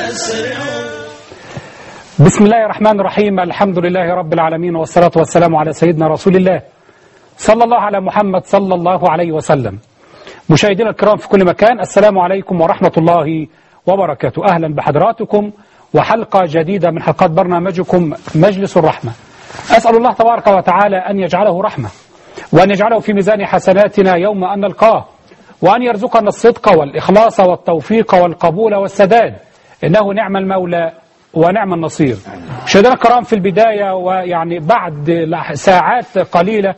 أسرعوا بسم الله الرحمن الرحيم الحمد لله رب العالمين والصلاة والسلام على سيدنا رسول الله صلى الله على محمد صلى الله عليه وسلم مشاهدينا الكرام في كل مكان السلام عليكم ورحمة الله وبركاته أهلا بحضراتكم وحلقة جديدة من حلقات برنامجكم مجلس الرحمة أسأل الله تبارك وتعالى أن يجعله رحمة وأن يجعله في ميزان حسناتنا يوم أن نلقاه وأن يرزقنا الصدق والإخلاص والتوفيق والقبول والسداد إنه نعم المولى ونعم النصير مشاهدينا الكرام في البداية ويعني بعد ساعات قليلة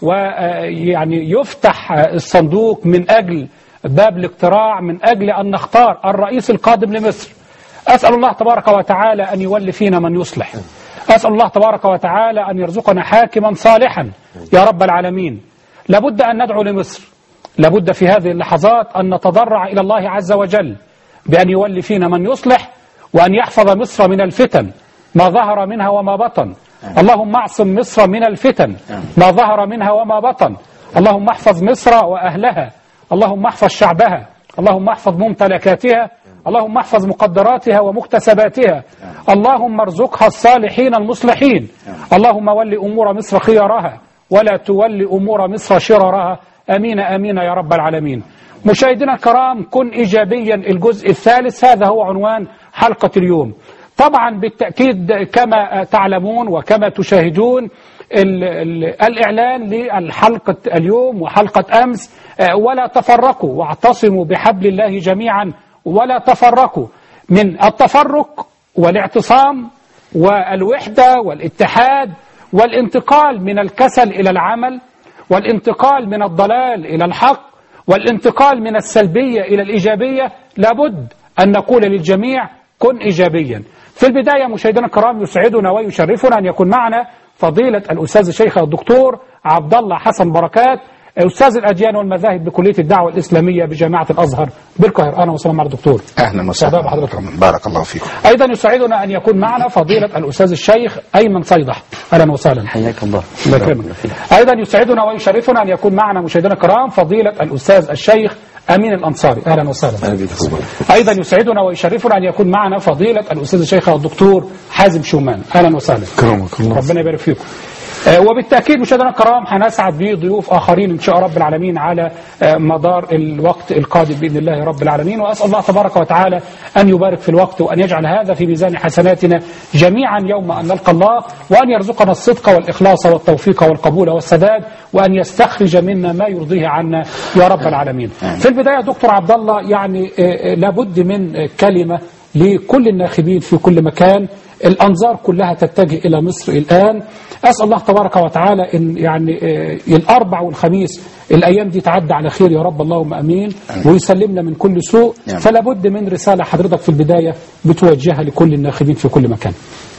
ويعني يفتح الصندوق من أجل باب الاقتراع من أجل أن نختار الرئيس القادم لمصر أسأل الله تبارك وتعالى أن يولي فينا من يصلح أسأل الله تبارك وتعالى أن يرزقنا حاكما صالحا يا رب العالمين لابد أن ندعو لمصر لابد في هذه اللحظات أن نتضرع إلى الله عز وجل بأن يولي فينا من يصلح وأن يحفظ مصر من الفتن ما ظهر منها وما بطن اللهم اعصم مصر من الفتن ما ظهر منها وما بطن اللهم احفظ مصر وأهلها اللهم احفظ شعبها اللهم احفظ ممتلكاتها اللهم احفظ مقدراتها ومكتسباتها اللهم ارزقها الصالحين المصلحين اللهم ول أمور مصر خيارها ولا تول أمور مصر شررها أمين أمين يا رب العالمين مشاهدينا الكرام كن إيجابيا الجزء الثالث هذا هو عنوان حلقة اليوم طبعا بالتأكيد كما تعلمون وكما تشاهدون ال ال الإعلان للحلقة اليوم وحلقة أمس ولا تفرقوا واعتصموا بحبل الله جميعا ولا تفرقوا من التفرق والاعتصام والوحدة والاتحاد والانتقال من الكسل إلى العمل والانتقال من الضلال إلى الحق والانتقال من السلبية إلى الإيجابية لابد أن نقول للجميع كن إيجابيا في البداية مشاهدينا الكرام يسعدنا ويشرفنا أن يكون معنا فضيلة الأستاذ الشيخ الدكتور عبد الله حسن بركات أستاذ الأديان والمذاهب بكلية الدعوة الإسلامية بجامعة الأزهر بالقاهرة أهلا وسهلا مع الدكتور اهلا سعداء وسهلا بحضرتك. بارك الله فيكم أيضا يسعدنا أن يكون معنا فضيلة الأستاذ الشيخ أيمن صيدح أهلا وسهلا حياك الله الله يكرمك. أيضا يسعدنا ويشرفنا أن يكون معنا مشاهدينا الكرام فضيلة الأستاذ الشيخ أمين الأنصاري أهلا وسهلا أيضا يسعدنا ويشرفنا أن يكون معنا فضيلة الأستاذ الشيخ الدكتور حازم شومان أهلا وسهلا كرمك الله ربنا يبارك فيكم آه، وبالتأكيد مشاهدينا الكرام هنسعد بضيوف آخرين إن شاء رب العالمين على آه، مدار الوقت القادم بإذن الله رب العالمين وأسأل الله تبارك وتعالى أن يبارك في الوقت وأن يجعل هذا في ميزان حسناتنا جميعا يوم أن نلقى الله وأن يرزقنا الصدق والإخلاص والتوفيق والقبول والسداد وأن يستخرج منا ما يرضيه عنا يا رب العالمين في البداية دكتور عبد الله يعني آه، آه، لابد من آه، كلمة لكل الناخبين في كل مكان الأنظار كلها تتجه إلى مصر الآن أسأل الله تبارك وتعالى إن يعني آه، الأربع والخميس الأيام دي تعدى على خير يا رب اللهم أمين ويسلمنا من كل سوء نعم. فلا بد من رسالة حضرتك في البداية بتوجهها لكل الناخبين في كل مكان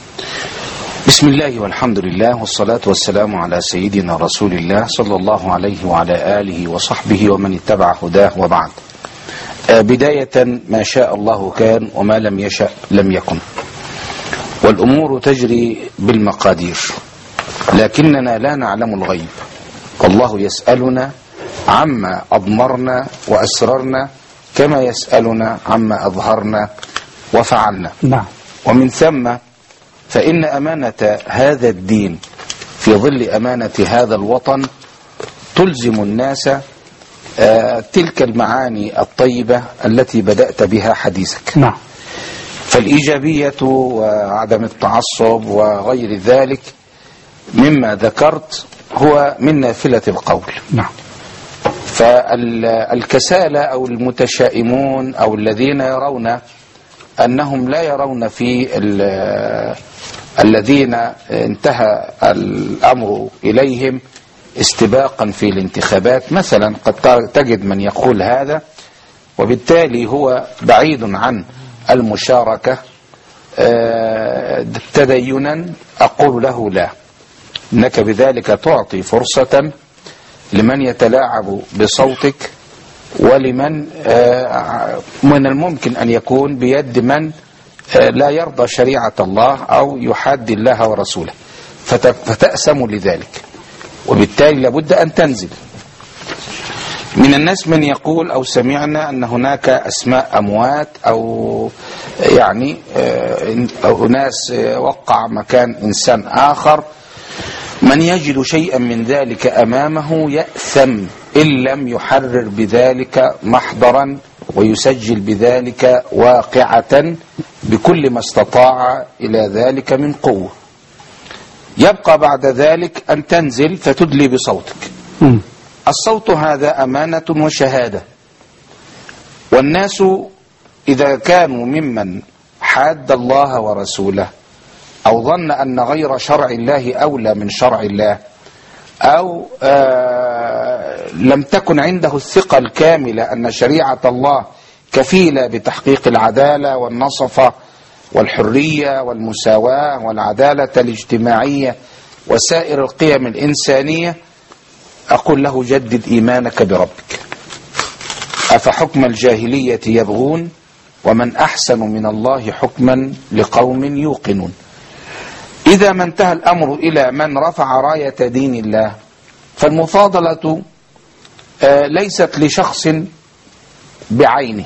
بسم الله والحمد لله والصلاة والسلام على سيدنا رسول الله صلى الله عليه وعلى آله وصحبه ومن اتبع هداه وبعد آه، بداية ما شاء الله كان وما لم يشأ لم يكن والأمور تجري بالمقادير لكننا لا نعلم الغيب والله يسألنا عما أضمرنا وأسررنا كما يسألنا عما أظهرنا وفعلنا نعم ومن ثم فإن أمانة هذا الدين في ظل أمانة هذا الوطن تلزم الناس آه، تلك المعاني الطيبة التي بدأت بها حديثك نعم فالإيجابية وعدم التعصب وغير ذلك مما ذكرت هو من نافلة القول نعم فالكسالى أو المتشائمون أو الذين يرون أنهم لا يرون في ال- الذين انتهى الأمر إليهم استباقا في الانتخابات مثلا قد تجد من يقول هذا وبالتالي هو بعيد عن المشاركة آه، تدينا أقول له لا إنك بذلك تعطي فرصة لمن يتلاعب بصوتك ولمن آه، من الممكن أن يكون بيد من آه، لا يرضى شريعة الله أو يحاد الله ورسوله فت- فتأسم لذلك وبالتالي لابد أن تنزل من الناس من يقول أو سمعنا أن هناك أسماء أموات أو يعني آه، أناس آه، وقع مكان إنسان آخر من يجد شيئا من ذلك أمامه يأثم إن لم يحرر بذلك محضرا ويسجل بذلك واقعة بكل ما استطاع إلى ذلك من قوة يبقى بعد ذلك أن تنزل فتدلي بصوتك مم. الصوت هذا أمانة وشهادة والناس إذا كانوا ممن حاد الله ورسوله أو ظن أن غير شرع الله أولى من شرع الله أو آه لم تكن عنده الثقة الكاملة أن شريعة الله كفيلة بتحقيق العدالة والنصفة والحرية والمساواة والعدالة الاجتماعية وسائر القيم الإنسانية أقول له جدد إيمانك بربك أفحكم الجاهلية يبغون ومن أحسن من الله حكما لقوم يوقنون إذا ما انتهى الأمر إلى من رفع راية دين الله فالمفاضلة آه، ليست لشخص بعينه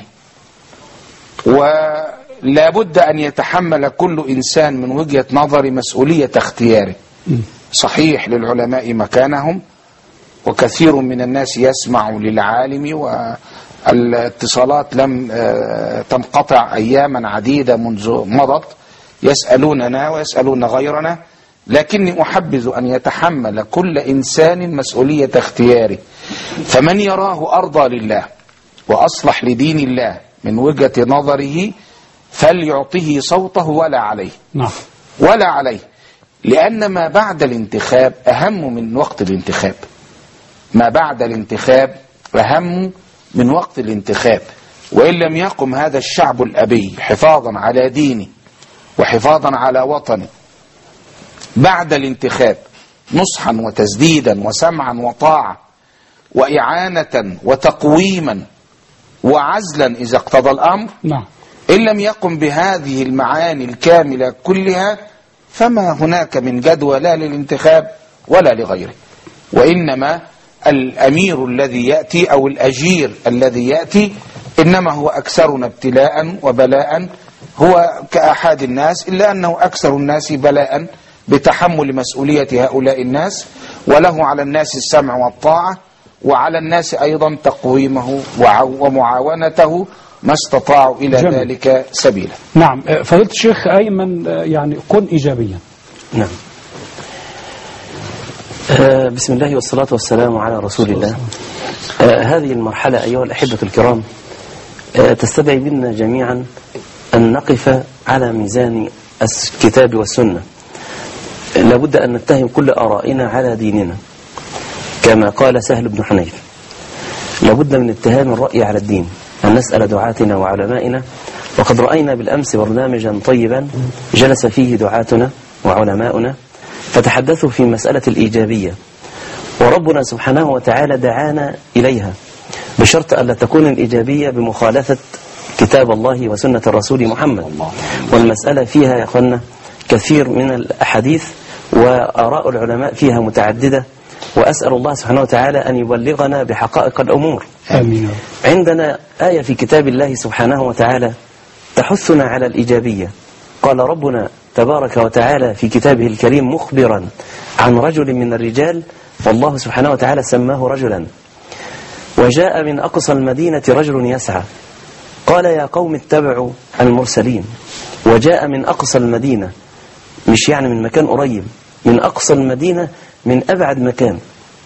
ولا بد أن يتحمل كل إنسان من وجهة نظر مسؤولية اختياره صحيح للعلماء مكانهم وكثير من الناس يسمع للعالم والاتصالات لم آه، تنقطع أياما عديدة منذ مضت يسألوننا ويسألون غيرنا لكني أحبذ أن يتحمل كل إنسان مسؤولية اختياره فمن يراه أرضى لله وأصلح لدين الله من وجهة نظره فليعطه صوته ولا عليه نعم ولا عليه لأن ما بعد الانتخاب أهم من وقت الانتخاب ما بعد الانتخاب أهم من وقت الانتخاب وإن لم يقم هذا الشعب الأبي حفاظا على دينه وحفاظا على وطنه بعد الانتخاب نصحا وتسديدا وسمعا وطاعة وإعانة وتقويما وعزلا إذا اقتضى الأمر نعم إن لم يقم بهذه المعاني الكاملة كلها فما هناك من جدوى لا للانتخاب ولا لغيره وإنما الأمير الذي يأتي أو الأجير الذي يأتي إنما هو أكثرنا ابتلاء وبلاء هو كأحد الناس إلا أنه أكثر الناس بلاء بتحمل مسؤولية هؤلاء الناس وله على الناس السمع والطاعة وعلى الناس أيضا تقويمه وع- ومعاونته ما استطاعوا إلى جميل. ذلك سبيلا نعم آه، فضيلة الشيخ أيمن آه، يعني كن إيجابيا نعم آه، بسم الله والصلاة والسلام على رسول الله آه، هذه المرحلة أيها الأحبة الكرام آه، تستدعي منا جميعا أن نقف على ميزان الكتاب والسنة لابد أن نتهم كل آرائنا على ديننا كما قال سهل بن حنيف لابد من اتهام الرأي على الدين أن نسأل دعاتنا وعلمائنا وقد رأينا بالأمس برنامجا طيبا جلس فيه دعاتنا وعلماؤنا فتحدثوا في مسألة الإيجابية وربنا سبحانه وتعالى دعانا إليها بشرط ألا تكون الإيجابية بمخالفة كتاب الله وسنة الرسول محمد والمسألة فيها يا أخوانا كثير من الأحاديث وآراء العلماء فيها متعددة وأسأل الله سبحانه وتعالى أن يبلغنا بحقائق الأمور آمين يا رب. عندنا آية في كتاب الله سبحانه وتعالى تحثنا على الإيجابية قال ربنا تبارك وتعالى في كتابه الكريم مخبرا عن رجل من الرجال والله سبحانه وتعالى سماه رجلا وجاء من أقصى المدينة رجل يسعى قال يا قوم اتبعوا المرسلين وجاء من أقصى المدينة مش يعني من مكان قريب من أقصى المدينة من أبعد مكان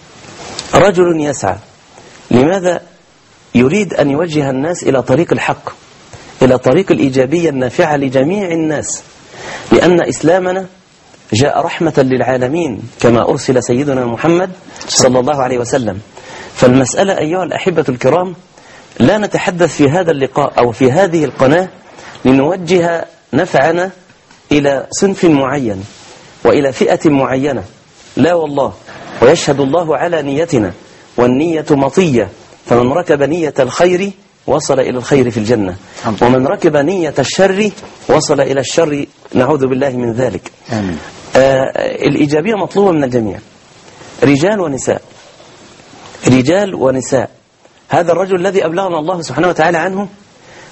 رجل يسعى لماذا يريد أن يوجه الناس إلى طريق الحق إلى طريق الإيجابية النافعة لجميع الناس لأن إسلامنا جاء رحمة للعالمين كما أرسل سيدنا محمد صلى الله عليه وسلم فالمسألة أيها الأحبة الكرام لا نتحدث في هذا اللقاء أو في هذه القناة لنوجه نفعنا إلى صنف معين وإلى فئة معينة لا والله ويشهد الله على نيتنا والنية مطية فمن ركب نية الخير وصل إلى الخير في الجنة الحمد ومن ركب نية الشر وصل إلى الشر نعوذ بالله من ذلك آمين آه الإيجابية مطلوبة من الجميع رجال ونساء رجال ونساء هذا الرجل الذي أبلغنا الله سبحانه وتعالى عنه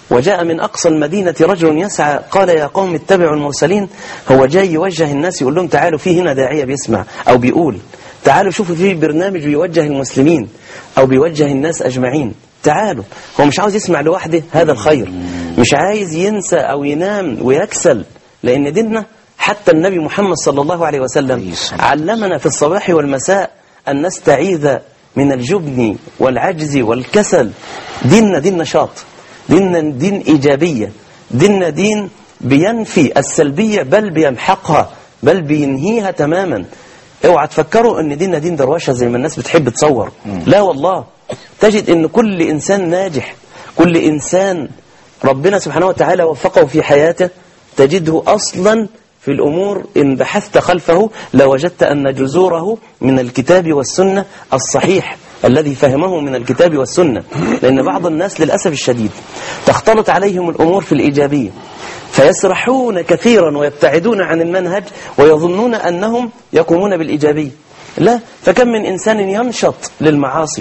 وجاء من أقصى المدينة رجل يسعى قال يا قوم اتبعوا المرسلين هو جاي يوجه الناس يقول لهم تعالوا في هنا داعية بيسمع أو بيقول تعالوا شوفوا في برنامج بيوجه المسلمين أو بيوجه الناس أجمعين تعالوا هو مش عاوز يسمع لوحده هذا الخير مش عايز ينسى أو ينام ويكسل لأن ديننا حتى النبي محمد صلى الله عليه وسلم علمنا في الصباح والمساء أن نستعيذ من الجبن والعجز والكسل ديننا دين نشاط ديننا دين إيجابية ديننا دين بينفي السلبية بل بيمحقها بل بينهيها تماما اوعى تفكروا ان ديننا دين دروشه زي ما الناس بتحب تصور لا والله تجد ان كل انسان ناجح كل انسان ربنا سبحانه وتعالى وفقه في حياته تجده اصلا في الامور ان بحثت خلفه لوجدت ان جذوره من الكتاب والسنه الصحيح الذي فهمه من الكتاب والسنه لان بعض الناس للاسف الشديد تختلط عليهم الامور في الايجابيه فيسرحون كثيرا ويبتعدون عن المنهج ويظنون أنهم يقومون بالإيجابية لا فكم من إنسان ينشط للمعاصي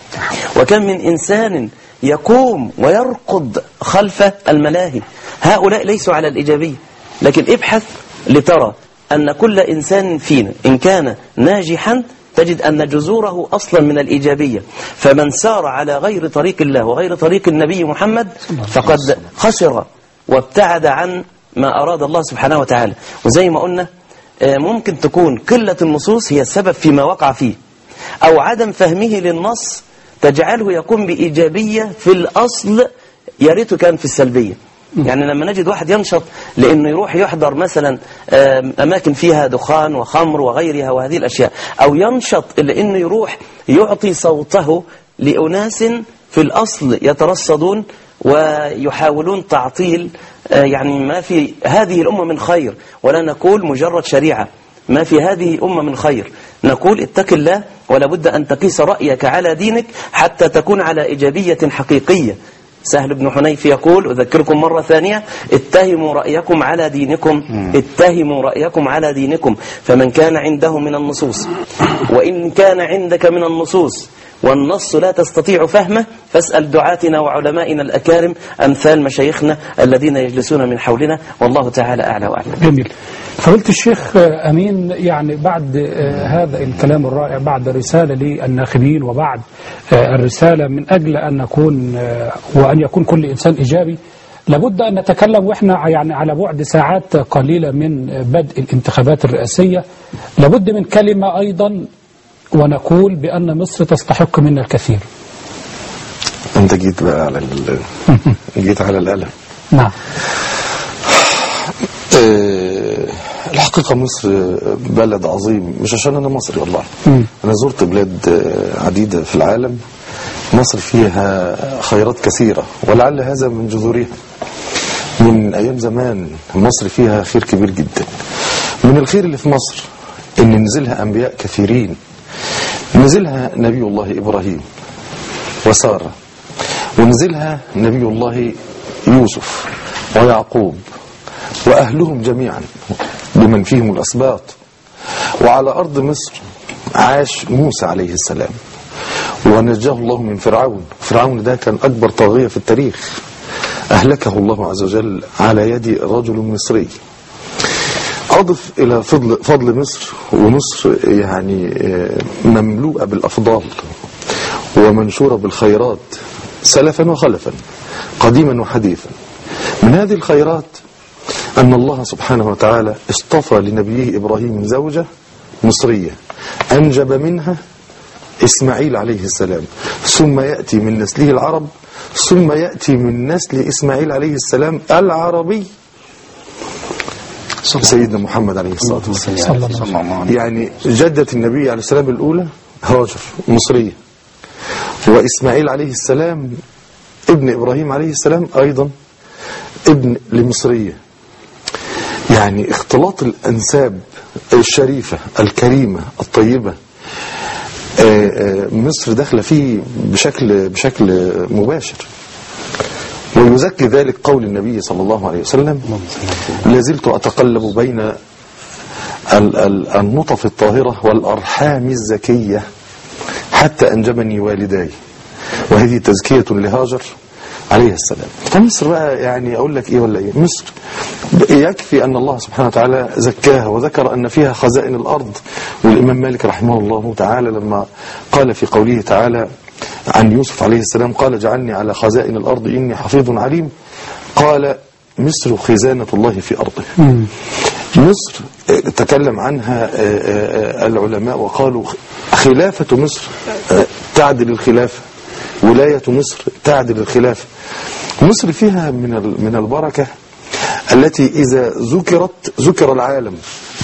وكم من إنسان يقوم ويرقد خلف الملاهي هؤلاء ليسوا على الإيجابية لكن ابحث لترى أن كل إنسان فينا إن كان ناجحا تجد أن جذوره أصلا من الإيجابية فمن سار على غير طريق الله وغير طريق النبي محمد فقد خسر وابتعد عن ما أراد الله سبحانه وتعالى وزي ما قلنا آه، ممكن تكون قلة النصوص هي السبب فيما وقع فيه أو عدم فهمه للنص تجعله يقوم بإيجابية في الأصل يا ريته كان في السلبية يعني لما نجد واحد ينشط لأنه يروح يحضر مثلا آم، أماكن فيها دخان وخمر وغيرها وهذه الأشياء أو ينشط لأنه يروح يعطي صوته لأناس في الأصل يترصدون ويحاولون تعطيل آه، يعني ما في هذه الأمة من خير ولا نقول مجرد شريعة ما في هذه الأمة من خير نقول اتق الله ولا بد أن تقيس رأيك على دينك حتى تكون على إيجابية حقيقية سهل بن حنيف يقول أذكركم مرة ثانية اتهموا رأيكم على دينكم اتهموا رأيكم على دينكم فمن كان عنده من النصوص وإن كان عندك من النصوص والنص لا تستطيع فهمه فاسأل دعاتنا وعلمائنا الأكارم أمثال مشايخنا الذين يجلسون من حولنا والله تعالى أعلى وأعلم جميل فضيلة الشيخ آه، أمين يعني بعد آه، هذا الكلام الرائع بعد رسالة للناخبين وبعد آه، الرسالة من أجل أن نكون آه، وأن يكون كل إنسان إيجابي لابد أن نتكلم وإحنا يعني على بعد ساعات قليلة من بدء الانتخابات الرئاسية لابد من كلمة أيضا ونقول بأن مصر تستحق منا الكثير انت جيت بقى على ال... جيت على القلم نعم آه، الحقيقة مصر بلد عظيم مش عشان أنا مصري والله مم. أنا زرت بلاد آه، عديدة في العالم مصر فيها خيرات كثيرة ولعل هذا من جذورها من أيام زمان مصر فيها خير كبير جدا من الخير اللي في مصر إن نزلها أنبياء كثيرين نزلها نبي الله إبراهيم وسارة ونزلها نبي الله يوسف ويعقوب وأهلهم جميعا بمن فيهم الأسباط وعلى أرض مصر عاش موسى عليه السلام ونجاه الله من فرعون فرعون ده كان أكبر طاغية في التاريخ أهلكه الله عز وجل على يد رجل مصري أضف إلى فضل, فضل مصر ومصر يعني آه، مملوءة بالأفضال ومنشورة بالخيرات سلفا وخلفا قديما وحديثا من هذه الخيرات أن الله سبحانه وتعالى اصطفى لنبيه إبراهيم زوجة مصرية أنجب منها إسماعيل عليه السلام ثم يأتي من نسله العرب ثم يأتي من نسل إسماعيل عليه السلام العربي سيدنا محمد عليه الصلاة والسلام صلى الله عليه صلى الله عليه يعني جدة النبي عليه السلام الأولى هاجر مصرية وإسماعيل عليه السلام ابن إبراهيم عليه السلام أيضا ابن لمصرية يعني اختلاط الأنساب الشريفة الكريمة الطيبة آه، آه، مصر داخلة فيه بشكل بشكل مباشر ويزكي ذلك قول النبي صلى الله عليه وسلم لازلت أتقلب بين ال- ال- النطف الطاهرة والأرحام الزكية حتى أنجبني والداي وهذه تزكية لهاجر عليه السلام فمصر بقى يعني أقول لك إيه ولا إيه مصر يكفي أن الله سبحانه وتعالى زكاها وذكر أن فيها خزائن الأرض والإمام مالك رحمه الله تعالى لما قال في قوله تعالى عن يوسف عليه السلام قال جعلني على خزائن الأرض إني حفيظ عليم قال مصر خزانة الله في أرضه مصر آه، تكلم عنها آه، آه، العلماء وقالوا خلافة مصر آه، تعدل الخلافة ولاية مصر تعدل الخلافة مصر فيها من ال- من البركة التي إذا ذكرت ذكر العالم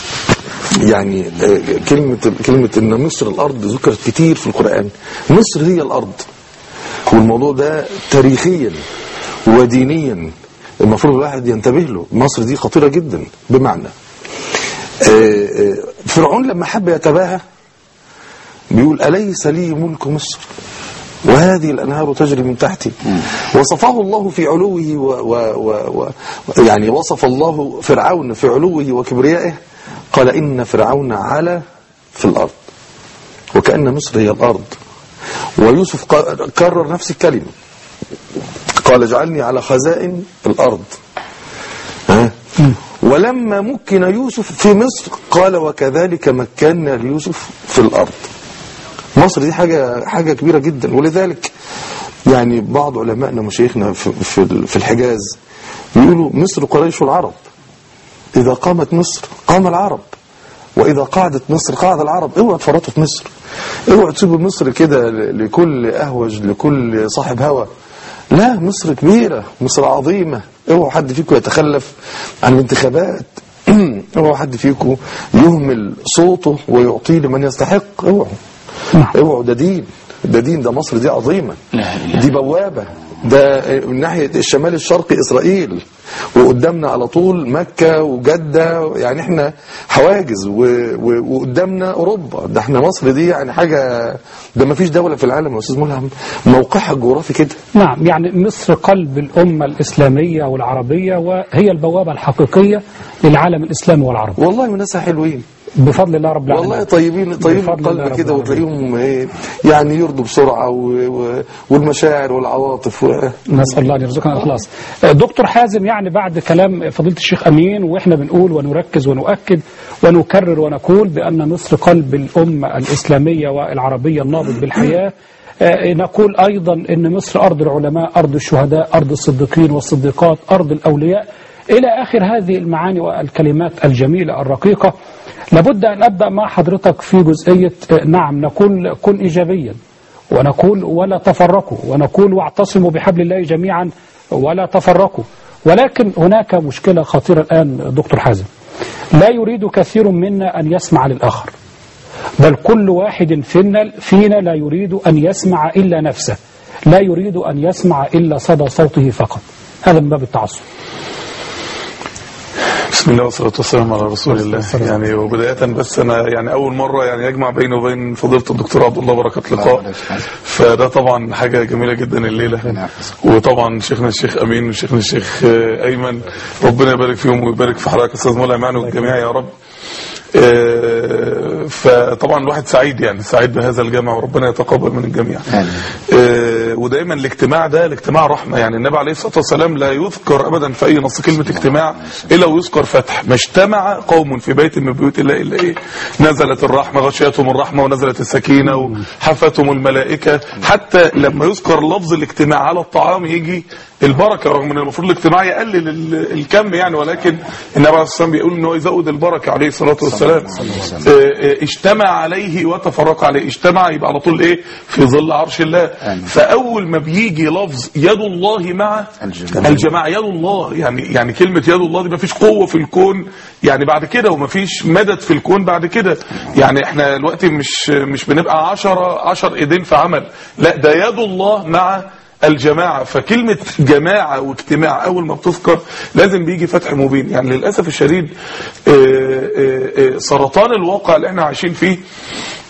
يعني آه، كلمة كلمة إن مصر الأرض ذكرت كتير في القرآن مصر هي الأرض والموضوع ده تاريخيا ودينيا المفروض الواحد ينتبه له مصر دي خطيرة جدا بمعنى آه، آه، فرعون لما حب يتباهى بيقول أليس لي ملك مصر وهذه الأنهار تجري من تحتي وصفه الله في علوه و و و و يعني وصف الله فرعون في علوه وكبريائه قال إن فرعون علا في الأرض وكأن مصر هي الأرض ويوسف ق- كرر نفس الكلمة قال اجعلني على خزائن الأرض ها؟ ولما مكن يوسف في مصر قال وكذلك مكنا ليوسف في الأرض مصر دي حاجة حاجة كبيرة جدا ولذلك يعني بعض علمائنا ومشايخنا في في في الحجاز بيقولوا مصر قريش العرب إذا قامت مصر قام العرب وإذا قعدت مصر قعد العرب اوعوا تفرطوا في مصر اوعوا تسيبوا مصر كده ل- لكل أهوج لكل صاحب هوى لا مصر كبيرة مصر عظيمة اوعوا حد فيكم يتخلف عن الانتخابات اوعوا حد فيكم يهمل صوته ويعطيه لمن يستحق اوعوا اوعوا ده دين ده دين ده مصر دي عظيمة لا إله دي بوابة ده من ناحية الشمال الشرقي إسرائيل وقدامنا على طول مكة وجدة يعني احنا حواجز و... و... وقدامنا أوروبا ده احنا مصر دي يعني حاجة ده ما فيش دولة في العالم يا أستاذ ملهم موقعها الجغرافي كده نعم يعني مصر قلب الأمة الإسلامية والعربية وهي البوابة الحقيقية للعالم الإسلامي والعربي والله وناسها حلوين بفضل الله رب العالمين والله طيبين طيبين بفضل الله القلب رب كده العالمين. وتلاقيهم ايه يعني يرضوا بسرعة و... و... والمشاعر والعواطف و... نسأل الله أن يرزقنا الإخلاص دكتور حازم يعني بعد كلام فضيلة الشيخ أمين وإحنا بنقول ونركز ونؤكد ونكرر ونقول بأن مصر قلب الأمة الإسلامية والعربية النابض بالحياة آه، نقول أيضا أن مصر أرض العلماء أرض الشهداء أرض الصديقين والصديقات أرض الأولياء إلى آخر هذه المعاني والكلمات الجميلة الرقيقة لابد أن أبدأ مع حضرتك في جزئية آه، نعم نقول كن إيجابيا ونقول ولا تفرقوا ونقول واعتصموا بحبل الله جميعا ولا تفرقوا ولكن هناك مشكلة خطيرة الآن دكتور حازم لا يريد كثير منا أن يسمع للآخر بل كل واحد فينا, فينا لا يريد أن يسمع إلا نفسه لا يريد أن يسمع إلا صدى صوته فقط هذا من باب التعصب بسم الله والصلاة والسلام على رسول الله يعني وبداية بس أنا يعني أول مرة يعني أجمع بيني وبين فضيلة الدكتور عبد الله بركة لقاء فده طبعا حاجة جميلة جدا الليلة وطبعا شيخنا الشيخ أمين وشيخنا الشيخ آه، أيمن ربنا يبارك فيهم ويبارك في حضرتك أستاذ مولى معنا والجميع يا رب آه، فطبعا الواحد سعيد يعني سعيد بهذا الجمع وربنا يتقبل من الجميع آه، ودايما الاجتماع ده الاجتماع رحمة يعني النبي عليه الصلاة والسلام لا يذكر أبدا في أي نص كلمة اجتماع إلا ويذكر فتح ما اجتمع قوم في بيت من بيوت الله إلا إيه نزلت الرحمة غشيتهم الرحمة ونزلت السكينة وحفتهم الملائكة حتى لما يذكر لفظ الاجتماع على الطعام يجي البركة رغم ان المفروض الاجتماع يقلل ال- الكم يعني ولكن النبي عليه الصلاة والسلام بيقول ان هو يزود البركة عليه الصلاة والسلام آه، آه، اجتمع عليه وتفرق عليه اجتمع يبقى على طول ايه في ظل عرش الله فاول ما بيجي لفظ يد الله مع الجماعة. الجماعة يد الله يعني يعني كلمة يد الله دي ما فيش قوة في الكون يعني بعد كده وما فيش مدد في الكون بعد كده يعني احنا دلوقتي مش مش بنبقى عشرة عشر ايدين في عمل لا ده يد الله مع الجماعة فكلمة جماعة واجتماع أول ما بتذكر لازم بيجي فتح مبين يعني للأسف الشديد آه، آه، آه، سرطان الواقع اللي احنا عايشين فيه آه،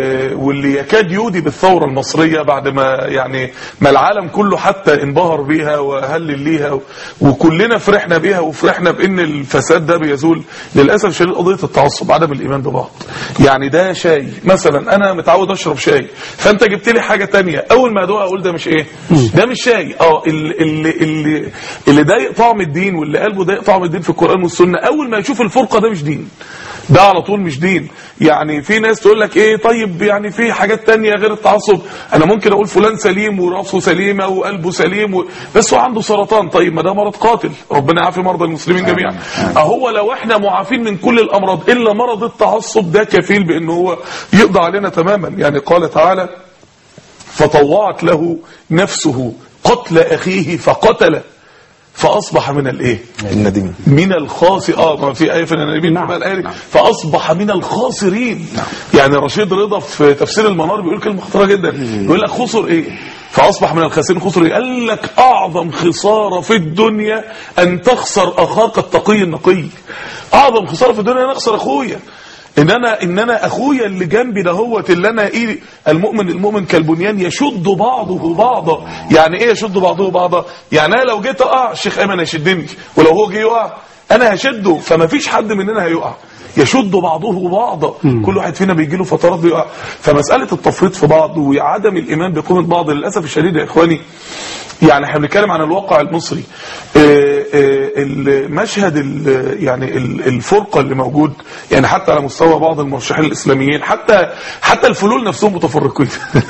واللي يكاد يودي بالثوره المصريه بعد ما يعني ما العالم كله حتى انبهر بيها وهلل ليها وكلنا فرحنا بيها وفرحنا بان الفساد ده بيزول للاسف الشديد قضيه التعصب عدم الايمان ببعض يعني ده شاي مثلا انا متعود اشرب شاي فانت جبت لي حاجه تانية اول ما ادوقها اقول ده مش ايه ده مش شاي اه اللي اللي اللي, اللي ضايق طعم الدين واللي قلبه ضايق طعم الدين في القران والسنه اول ما يشوف الفرقه ده مش دين ده على طول مش دين يعني في ناس تقول لك ايه طيب يعني في حاجات تانية غير التعصب انا ممكن اقول فلان سليم وراسه سليمه وقلبه سليم و... بس هو عنده سرطان طيب ما ده مرض قاتل ربنا يعافي مرضى المسلمين جميعا اهو لو احنا معافين من كل الامراض الا مرض التعصب ده كفيل بان هو يقضى علينا تماما يعني قال تعالى فطوعت له نفسه قتل اخيه فقتله فاصبح من الايه النديم من الخاسر اه ما في ايه في النبي نعم. نعم. الآية فاصبح من الخاسرين نعم. يعني رشيد رضا في تفسير المنار بيقول كلمه خطيره جدا بيقول لك خسر ايه فاصبح من الخاسرين خسر ايه قال لك اعظم خساره في الدنيا ان تخسر اخاك التقي النقي اعظم خساره في الدنيا ان اخسر اخويا ان انا ان انا اخويا اللي جنبي دهوت اللي انا ايه المؤمن المؤمن كالبنيان يشد بعضه بعضا يعني ايه يشد بعضه بعضا يعني انا لو جيت اقع الشيخ ايمن هيشدني ولو هو جه يقع انا هشده فما فيش حد مننا هيقع يشد بعضه بعضا كل واحد فينا بيجي له فترات بيقع فمساله التفريط في بعض وعدم الايمان بقيمه بعض للاسف الشديد يا اخواني يعني احنا بنتكلم عن الواقع المصري آه، آه، المشهد ال- يعني ال- الفرقه اللي موجود يعني حتى على مستوى بعض المرشحين الاسلاميين حتى حتى الفلول نفسهم متفرقين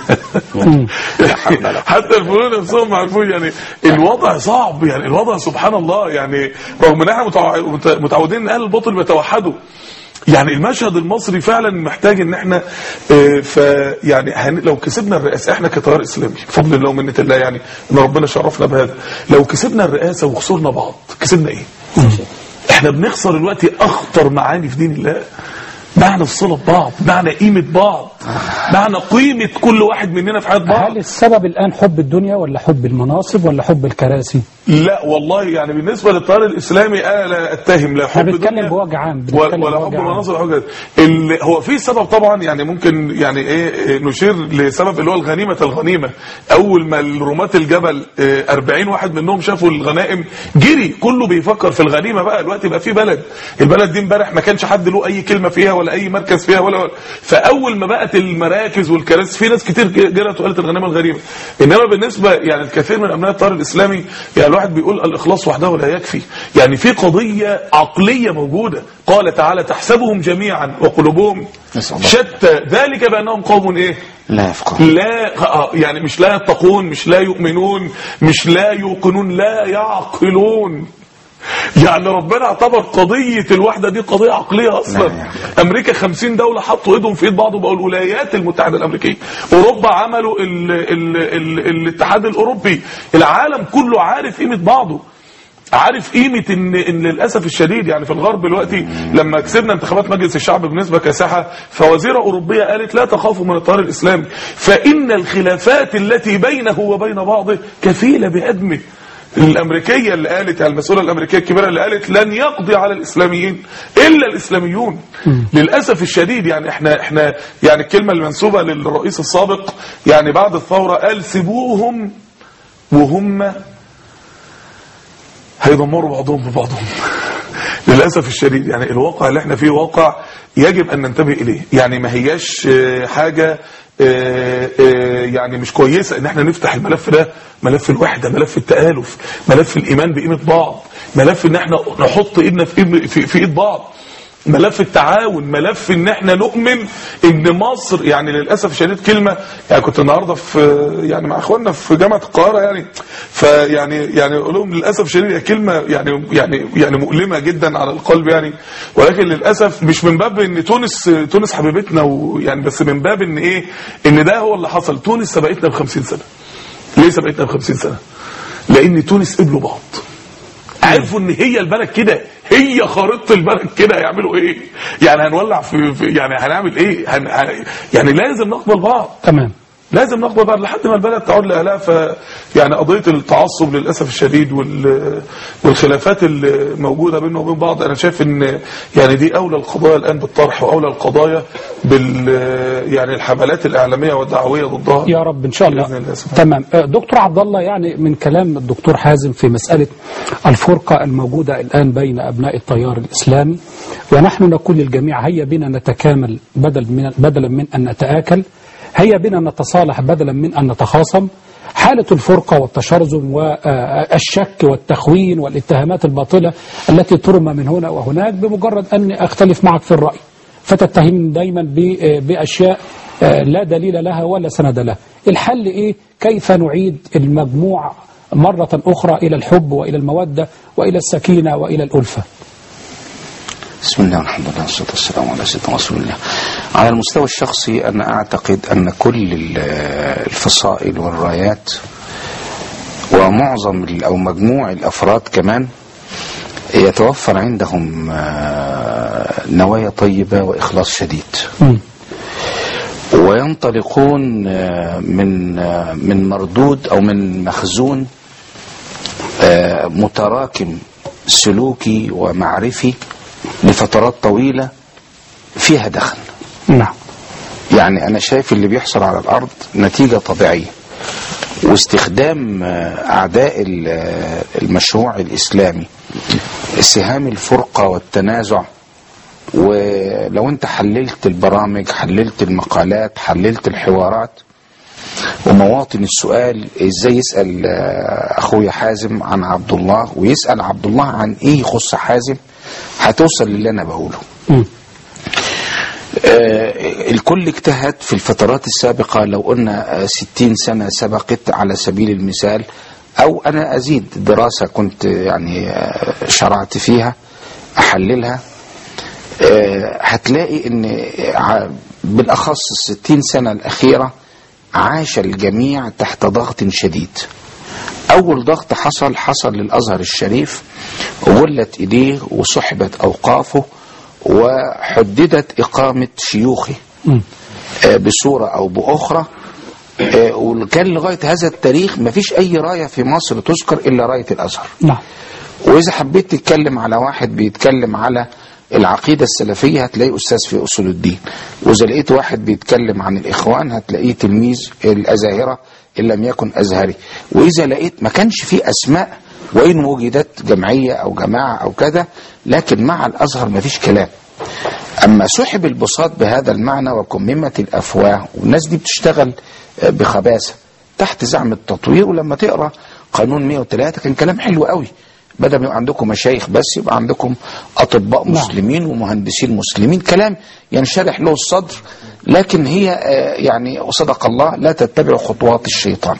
حتى الفلول نفسهم ما عرفوش يعني الوضع صعب يعني الوضع سبحان الله يعني رغم ان احنا متع- مت- متعودين ان اهل الباطل بيتوحدوا يعني المشهد المصري فعلا محتاج ان احنا آه، ف يعني هن... لو كسبنا الرئاسه احنا كتيار اسلامي بفضل الله ومنه الله يعني ان ربنا شرفنا بهذا لو كسبنا الرئاسه وخسرنا بعض كسبنا ايه؟ احنا بنخسر دلوقتي اخطر معاني في دين الله معنى الصله ببعض معنى قيمه بعض معنى قيمه كل واحد مننا في حياه بعض هل السبب الآن حب الدنيا ولا حب المناصب ولا حب الكراسي؟ لا والله يعني بالنسبه للتيار الاسلامي انا لا اتهم لا احنا حب بنتكلم دنيا بوجه عام ولا بنتكلم ولا حب بوجه عام. المناصب ولا حاجه ال- هو في سبب طبعا يعني ممكن يعني ايه نشير لسبب اللي هو الغنيمه الغنيمه اول ما الرماة الجبل آه، 40 واحد منهم شافوا الغنائم جري كله بيفكر في الغنيمه بقى دلوقتي بقى في بلد البلد دي امبارح ما كانش حد له اي كلمه فيها ولا اي مركز فيها ولا, ولا فاول ما بقت المراكز والكراسي في ناس كتير جرت وقالت الغنيمه الغريبه انما بالنسبه يعني الكثير من ابناء التيار الاسلامي يعني الواحد بيقول الاخلاص وحده لا يكفي يعني في قضيه عقليه موجوده قال تعالى تحسبهم جميعا وقلوبهم نسأل الله. شتى ذلك بانهم قوم ايه لا يفقه لا آه، يعني مش لا يتقون مش لا يؤمنون مش لا يوقنون لا يعقلون يعني ربنا اعتبر قضية الوحدة دي قضية عقلية أصلا نعم. أمريكا خمسين دولة حطوا إيدهم في إيد بعض وبقوا الولايات المتحدة الأمريكية أوروبا عملوا ال ال ال الاتحاد الأوروبي العالم كله عارف قيمة بعضه عارف قيمة ان ان للاسف الشديد يعني في الغرب دلوقتي لما كسبنا انتخابات مجلس الشعب بنسبة كاسحة فوزيرة اوروبية قالت لا تخافوا من التيار الاسلامي فان الخلافات التي بينه وبين بعضه كفيلة بهدمه الامريكيه اللي قالت يعني المسؤوله الامريكيه الكبيره اللي قالت لن يقضي على الاسلاميين الا الاسلاميون للاسف الشديد يعني احنا احنا يعني الكلمه المنسوبه للرئيس السابق يعني بعد الثوره قال سيبوهم وهم هيدمروا بعضهم ببعضهم للاسف الشديد يعني الواقع اللي احنا فيه واقع يجب ان ننتبه اليه يعني ما هياش آه، حاجه آه، آه، يعني مش كويسه ان احنا نفتح الملف ده ملف الوحده ملف التالف ملف الايمان بقيمه بعض ملف ان احنا نحط ايدنا في ايد في, في ايد بعض ملف التعاون ملف ان احنا نؤمن ان مصر يعني للاسف الشديد كلمه يعني كنت النهارده في يعني مع اخواننا في جامعه القاهره يعني فيعني يعني اقول لهم للاسف الشديد هي كلمه يعني يعني يعني مؤلمه جدا على القلب يعني ولكن للاسف مش من باب ان تونس تونس حبيبتنا ويعني بس من باب ان ايه ان ده هو اللي حصل تونس سبقتنا ب 50 سنه ليه سبقتنا ب 50 سنه؟ لان تونس قبلوا بعض عرفوا ان هي البلد كده هي خريطه البلد كده هيعملوا ايه يعني هنولع في, في يعني هنعمل ايه هن... هن- يعني لازم نقبل بعض تمام لازم ناخد بعض لحد ما البلد تعود لأهلها ف يعني قضية التعصب للأسف الشديد وال... والخلافات اللي موجودة بيننا وبين بعض أنا شايف إن يعني دي أولى القضايا الآن بالطرح وأولى القضايا بال يعني الحملات الإعلامية والدعوية ضدها يا رب ان شاء الله بإذن الله سبحانه. تمام آه، دكتور عبد الله يعني من كلام الدكتور حازم في مساله الفرقه الموجوده الان بين ابناء التيار الاسلامي ونحن نقول للجميع هيا بنا نتكامل بدل من بدلا من ان نتآكل هيا بنا نتصالح بدلا من ان نتخاصم حالة الفرقة والتشرذم والشك والتخوين والاتهامات الباطلة التي ترمى من هنا وهناك بمجرد أني أختلف معك في الرأي فتتهم دايما ب- بأشياء آه، لا دليل لها ولا سند لها الحل إيه كيف نعيد المجموع مرة أخرى إلى الحب وإلى المودة وإلى السكينة وإلى الألفة بسم الله والحمد لله والصلاة والسلام على سيدنا رسول الله على المستوى الشخصي أنا أعتقد أن كل ال- الفصائل والرايات ومعظم ال- أو مجموع الأفراد كمان يتوفر عندهم آه، نوايا طيبة وإخلاص شديد مم. وينطلقون آه، من آه، من مردود او من مخزون آه، متراكم سلوكي ومعرفي لفترات طويله فيها دخل نعم يعني انا شايف اللي بيحصل على الارض نتيجه طبيعيه واستخدام آه، اعداء ال- آه، المشروع الاسلامي سهام الفرقه والتنازع ولو انت حللت البرامج حللت المقالات حللت الحوارات ومواطن السؤال ازاي يسال آه، اخويا حازم عن عبد الله ويسال عبد الله عن ايه يخص حازم هتوصل للي انا بقوله مم. آه، الكل اجتهد في الفترات السابقة لو قلنا آه، 60 سنة سبقت على سبيل المثال أو أنا أزيد دراسة كنت يعني آه، شرعت فيها أحللها آه، هتلاقي ان ع- بالاخص الستين سنة الاخيرة عاش الجميع تحت ضغط شديد اول ضغط حصل حصل للازهر الشريف غلت ايديه وسحبت اوقافه وحددت اقامة شيوخه مم. آه، بصورة او باخرى آه، وكان لغاية هذا التاريخ مفيش اي راية في مصر تذكر الا راية الازهر نعم واذا حبيت تتكلم على واحد بيتكلم على العقيدة السلفية هتلاقيه أستاذ في أصول الدين وإذا لقيت واحد بيتكلم عن الإخوان هتلاقيه تلميذ الأزاهرة إن لم يكن أزهري وإذا لقيت ما كانش فيه أسماء وإن وجدت جمعية أو جماعة أو كذا لكن مع الأزهر ما فيش كلام أما سحب البساط بهذا المعنى وكممت الأفواه والناس دي بتشتغل بخباثة تحت زعم التطوير ولما تقرأ قانون 103 كان كلام حلو قوي بدل ما يبقى عندكم مشايخ بس يبقى عندكم أطباء نعم. مسلمين ومهندسين مسلمين كلام ينشرح له الصدر لكن هي آه، يعني صدق الله لا تتبع خطوات الشيطان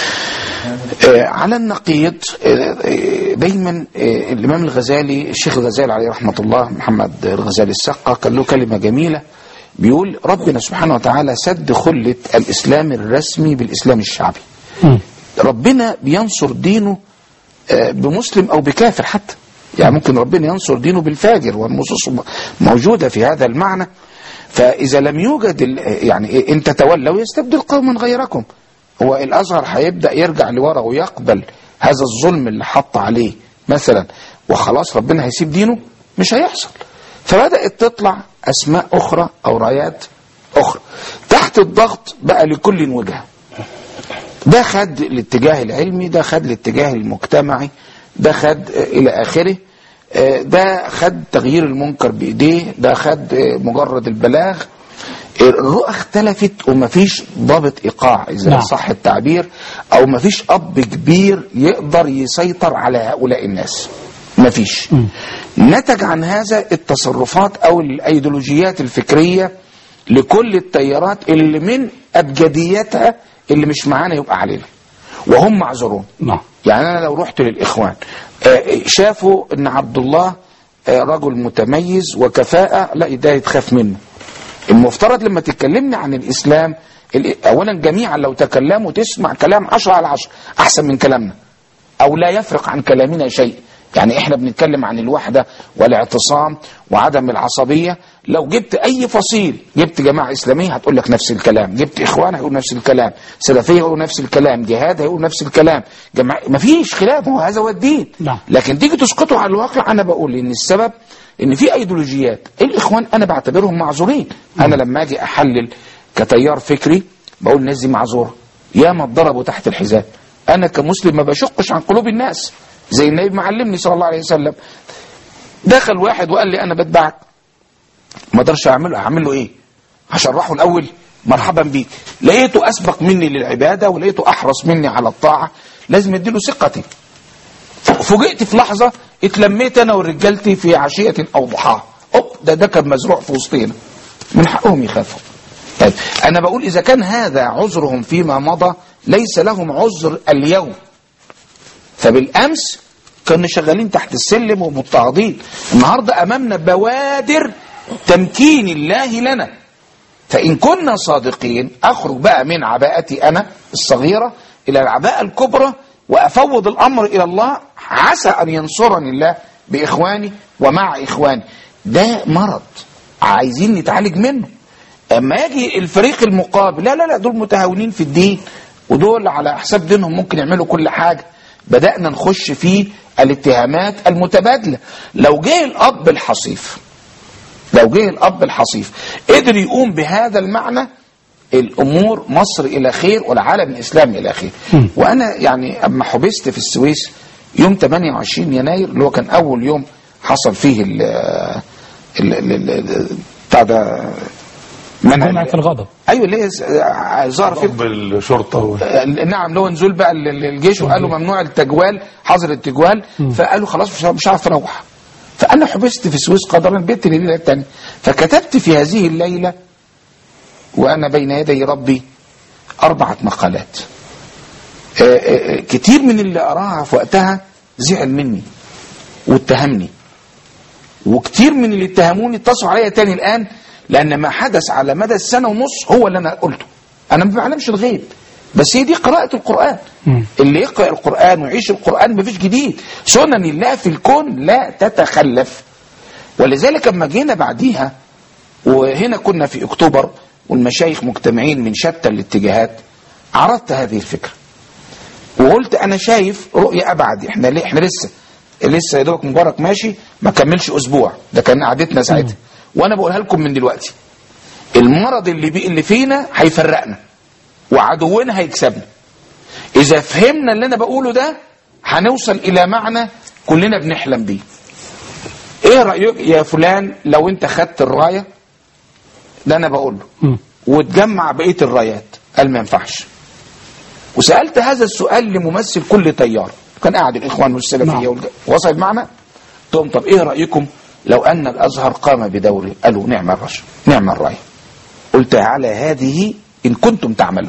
آه، على النقيض آه، آه، دايما آه، الامام الغزالي الشيخ الغزالي عليه رحمه الله محمد الغزالي السقا كان له كلمه جميله بيقول ربنا سبحانه وتعالى سد خله الاسلام الرسمي بالاسلام الشعبي مم. ربنا بينصر دينه آه، بمسلم او بكافر حتى يعني ممكن ربنا ينصر دينه بالفاجر والنصوص موجوده في هذا المعنى فاذا لم يوجد ال- يعني إيه، ان تتولوا يستبدل قوما غيركم هو الازهر هيبدا يرجع لورا ويقبل هذا الظلم اللي حط عليه مثلا وخلاص ربنا هيسيب دينه مش هيحصل فبدات تطلع اسماء اخرى او رايات اخرى تحت الضغط بقى لكل وجهه ده خد الاتجاه العلمي ده خد الاتجاه المجتمعي ده خد آه، الى اخره آه، ده خد تغيير المنكر بايديه ده خد آه، مجرد البلاغ الرؤى اختلفت ومفيش ضابط ايقاع اذا نعم. نعم. صح التعبير او مفيش اب كبير يقدر يسيطر على هؤلاء الناس مفيش نتج عن هذا التصرفات او الايديولوجيات الفكريه لكل التيارات اللي من ابجدياتها اللي مش معانا يبقى علينا وهم معذورون نعم يعني انا لو رحت للاخوان آه، شافوا ان عبد الله آه، رجل متميز وكفاءه لا ده يتخاف منه المفترض لما تتكلمني عن الاسلام ال- اولا جميعا لو تكلموا تسمع كلام عشرة على عشرة احسن من كلامنا او لا يفرق عن كلامنا شيء يعني احنا بنتكلم عن الوحده والاعتصام وعدم العصبيه لو جبت اي فصيل جبت جماعه اسلاميه هتقول لك نفس الكلام جبت اخوان هيقول نفس الكلام سلفيه هيقول نفس الكلام جهاد هيقول نفس الكلام جماعة مفيش خلاف هو هذا هو الدين نعم. لكن تيجي تسقطه على الواقع انا بقول ان السبب ان في ايديولوجيات الاخوان انا بعتبرهم معذورين انا لما اجي احلل كتيار فكري بقول الناس دي معذوره ياما اتضربوا تحت الحزام انا كمسلم ما بشقش عن قلوب الناس زي النبي معلمني صلى الله عليه وسلم دخل واحد وقال لي انا بتبعك ما اقدرش اعمله اعمل له ايه هشرحه الاول مرحبا بيك لقيته اسبق مني للعباده ولقيته احرص مني على الطاعه لازم اديله ثقتي فوجئت في لحظه اتلميت انا ورجالتي في عشيه او ضحاها اوب ده ده كان مزروع في وسطينا من حقهم يخافوا طيب انا بقول اذا كان هذا عذرهم فيما مضى ليس لهم عذر اليوم فبالامس كنا شغالين تحت السلم ومضطهدين النهارده امامنا بوادر تمكين الله لنا فان كنا صادقين اخرج بقى من عباءتي انا الصغيره الى العباءه الكبرى وافوض الامر الى الله عسى ان ينصرني الله باخواني ومع اخواني ده مرض عايزين نتعالج منه اما يجي الفريق المقابل لا لا لا دول متهاونين في الدين ودول على حساب دينهم ممكن يعملوا كل حاجه بدانا نخش في الاتهامات المتبادله لو جه الاب الحصيف لو جه الاب الحصيف قدر يقوم بهذا المعنى الامور مصر الى خير والعالم الاسلامي الى خير وانا يعني اما حبست في السويس يوم 28 يناير اللي هو كان اول يوم حصل فيه ال ال ال- ال- بتاع ده منع منعة الغضب ايوه اللي هي ظهر فيه بالشرطه و... نعم لو نزول بقى ال- ال- الجيش وقالوا ممنوع التجوال حظر التجوال فقالوا خلاص مش مش هعرف تروح فانا حبست في السويس قدرا بيت الليله الثانيه فكتبت في هذه الليله وانا بين يدي ربي اربعه مقالات آه، آه، آه، كتير من اللي اراها في وقتها زعل مني واتهمني وكتير من اللي اتهموني اتصلوا عليا تاني الان لان ما حدث على مدى السنه ونص هو اللي انا قلته انا ما بعلمش الغيب بس هي دي قراءة القرآن اللي يقرأ القرآن ويعيش القرآن مفيش جديد سنن الله في الكون لا تتخلف ولذلك لما جينا بعديها وهنا كنا في اكتوبر والمشايخ مجتمعين من شتى الاتجاهات عرضت هذه الفكره وقلت انا شايف رؤيه ابعد احنا ليه احنا لسه لسه يا دوبك مبارك ماشي ما كملش اسبوع ده كان قعدتنا ساعتها وانا بقولها لكم من دلوقتي المرض اللي بي اللي فينا هيفرقنا وعدونا هيكسبنا اذا فهمنا اللي انا بقوله ده هنوصل الى معنى كلنا بنحلم بيه ايه رايك يا فلان لو انت خدت الرايه ده انا بقول له مم. وتجمع بقيه الرايات قال ما ينفعش وسالت هذا السؤال لممثل كل تيار كان قاعد الاخوان والسلفيه نعم. والج... وصل المعنى قلت لهم طب ايه رايكم لو ان الازهر قام بدوره قالوا نعم الرجل نعم الراي قلت على هذه ان كنتم تعملون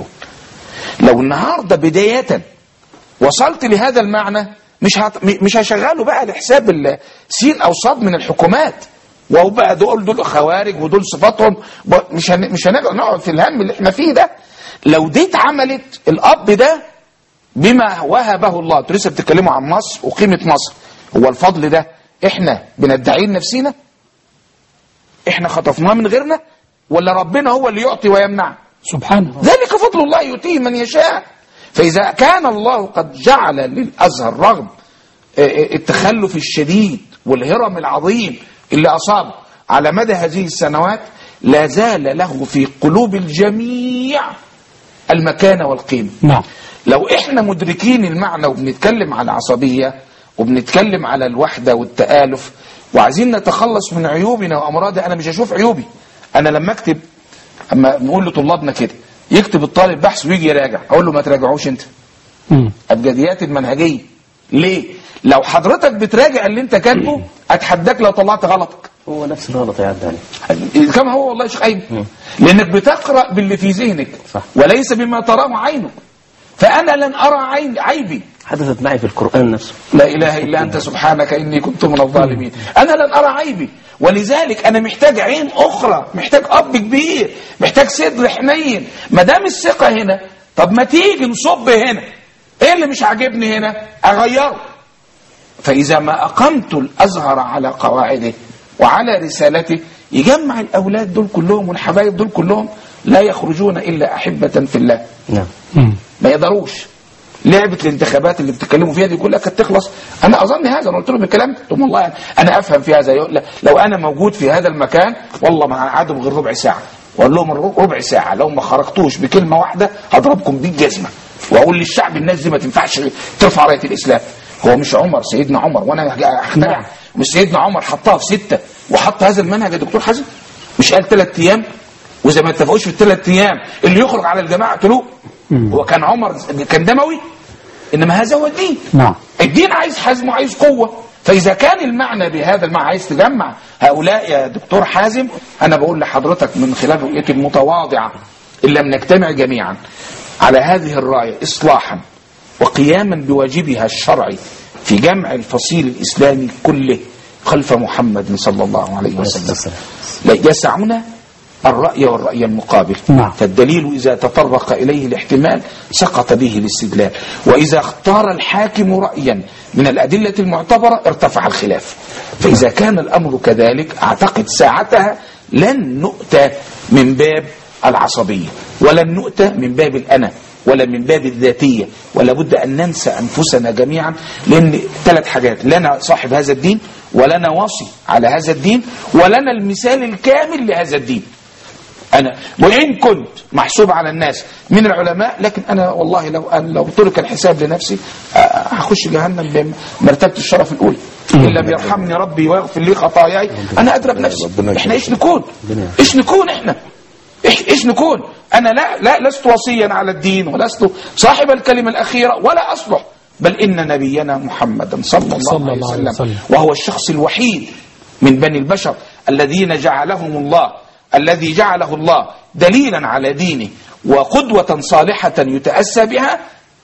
لو النهارده بدايه وصلت لهذا المعنى مش هت... م- مش هشغله بقى لحساب ال- سين او صاد من الحكومات وهو بقى دول دول خوارج ودول صفاتهم ب- مش هن... مش هنقدر نقعد في الهم اللي احنا فيه ده لو دي اتعملت الاب ده بما وهبه الله انتوا لسه بتتكلموا عن مصر وقيمه مصر هو الفضل ده احنا بندعيه لنفسينا احنا خطفناه من غيرنا ولا ربنا هو اللي يعطي ويمنع سبحانه ذلك فضل الله يؤتيه من يشاء فإذا كان الله قد جعل للأزهر رغم آه، آه، التخلف الشديد والهرم العظيم اللي أصابه على مدى هذه السنوات لا زال له في قلوب الجميع المكانة والقيمة نعم لو احنا مدركين المعنى وبنتكلم على العصبية وبنتكلم على الوحدة والتآلف وعايزين نتخلص من عيوبنا وأمراضنا أنا مش هشوف عيوبي أنا لما أكتب أما نقول لطلابنا كده يكتب الطالب بحث ويجي يراجع أقول له ما تراجعوش أنت مم. أبجديات المنهجية ليه؟ لو حضرتك بتراجع اللي أنت كاتبه أتحداك لو طلعت غلطك هو نفس الغلط يا عدنان كما هو والله يا شيخ ايمن لانك بتقرا باللي في ذهنك صح. وليس بما تراه عينك فانا لن ارى عين عيبي حدثت معي في القرآن نفسه لا اله الا انت سبحانك اني كنت من الظالمين انا لن ارى عيبي ولذلك انا محتاج عين اخرى محتاج اب كبير محتاج صدر حنين ما دام الثقه هنا طب ما تيجي نصب هنا ايه اللي مش عاجبني هنا اغيره فاذا ما اقمت الازهر على قواعده وعلى رسالته يجمع الاولاد دول كلهم والحبايب دول كلهم لا يخرجون الا احبه في الله نعم مم. ما يقدروش لعبه الانتخابات اللي بتتكلموا فيها دي كلها كانت تخلص انا اظن هذا انا قلت لهم الكلام قلت لهم والله انا افهم في هذا يقول- لو انا موجود في هذا المكان والله ما هقعدهم غير ربع ساعه واقول لهم ربع ساعه لو ما خرجتوش بكلمه واحده هضربكم بالجزمه واقول للشعب الناس دي ما تنفعش ترفع رايه الاسلام هو مش عمر سيدنا عمر وانا اخترع نعم. مش سيدنا عمر حطها في سته وحط هذا المنهج يا دكتور حازم مش قال ثلاث ايام واذا ما اتفقوش في الثلاث ايام اللي يخرج على الجماعه اقتلوه هو كان عمر كان دموي انما هذا هو الدين نعم الدين عايز حزم وعايز قوه فاذا كان المعنى بهذا المعنى عايز تجمع هؤلاء يا دكتور حازم انا بقول لحضرتك من خلال رؤيتي المتواضعه ان لم نجتمع جميعا على هذه الرايه اصلاحا وقياما بواجبها الشرعي في جمع الفصيل الاسلامي كله خلف محمد صلى الله عليه وسلم لا يسعنا الرأي والرأي المقابل نعم. فالدليل إذا تطرق إليه الاحتمال سقط به الاستدلال وإذا اختار الحاكم رأيا من الأدلة المعتبرة ارتفع الخلاف فإذا كان الأمر كذلك أعتقد ساعتها لن نؤتى من باب العصبية ولن نؤتى من باب الأنا ولا من باب الذاتية ولا بد أن ننسى أنفسنا جميعا لأن ثلاث حاجات لنا صاحب هذا الدين ولنا وصي على هذا الدين ولنا المثال الكامل لهذا الدين انا وان كنت محسوب على الناس من العلماء لكن انا والله لو أن لو ترك الحساب لنفسي آه، هخش جهنم بمرتبه الشرف الاولى ان لم يرحمني ربي ويغفر لي خطاياي انا ادرى بنفسي ربنا احنا ايش يكرمك. نكون ايش نكون احنا إيش, ايش نكون انا لا لا لست وصيا على الدين ولست صاحب الكلمه الاخيره ولا اصلح بل ان نبينا محمدا صلى الله, صلى عليه, الله عليه وسلم وسلم. وهو الشخص الوحيد من بني البشر الذين جعلهم الله الذي جعله الله دليلا على دينه وقدوة صالحة يتأسى بها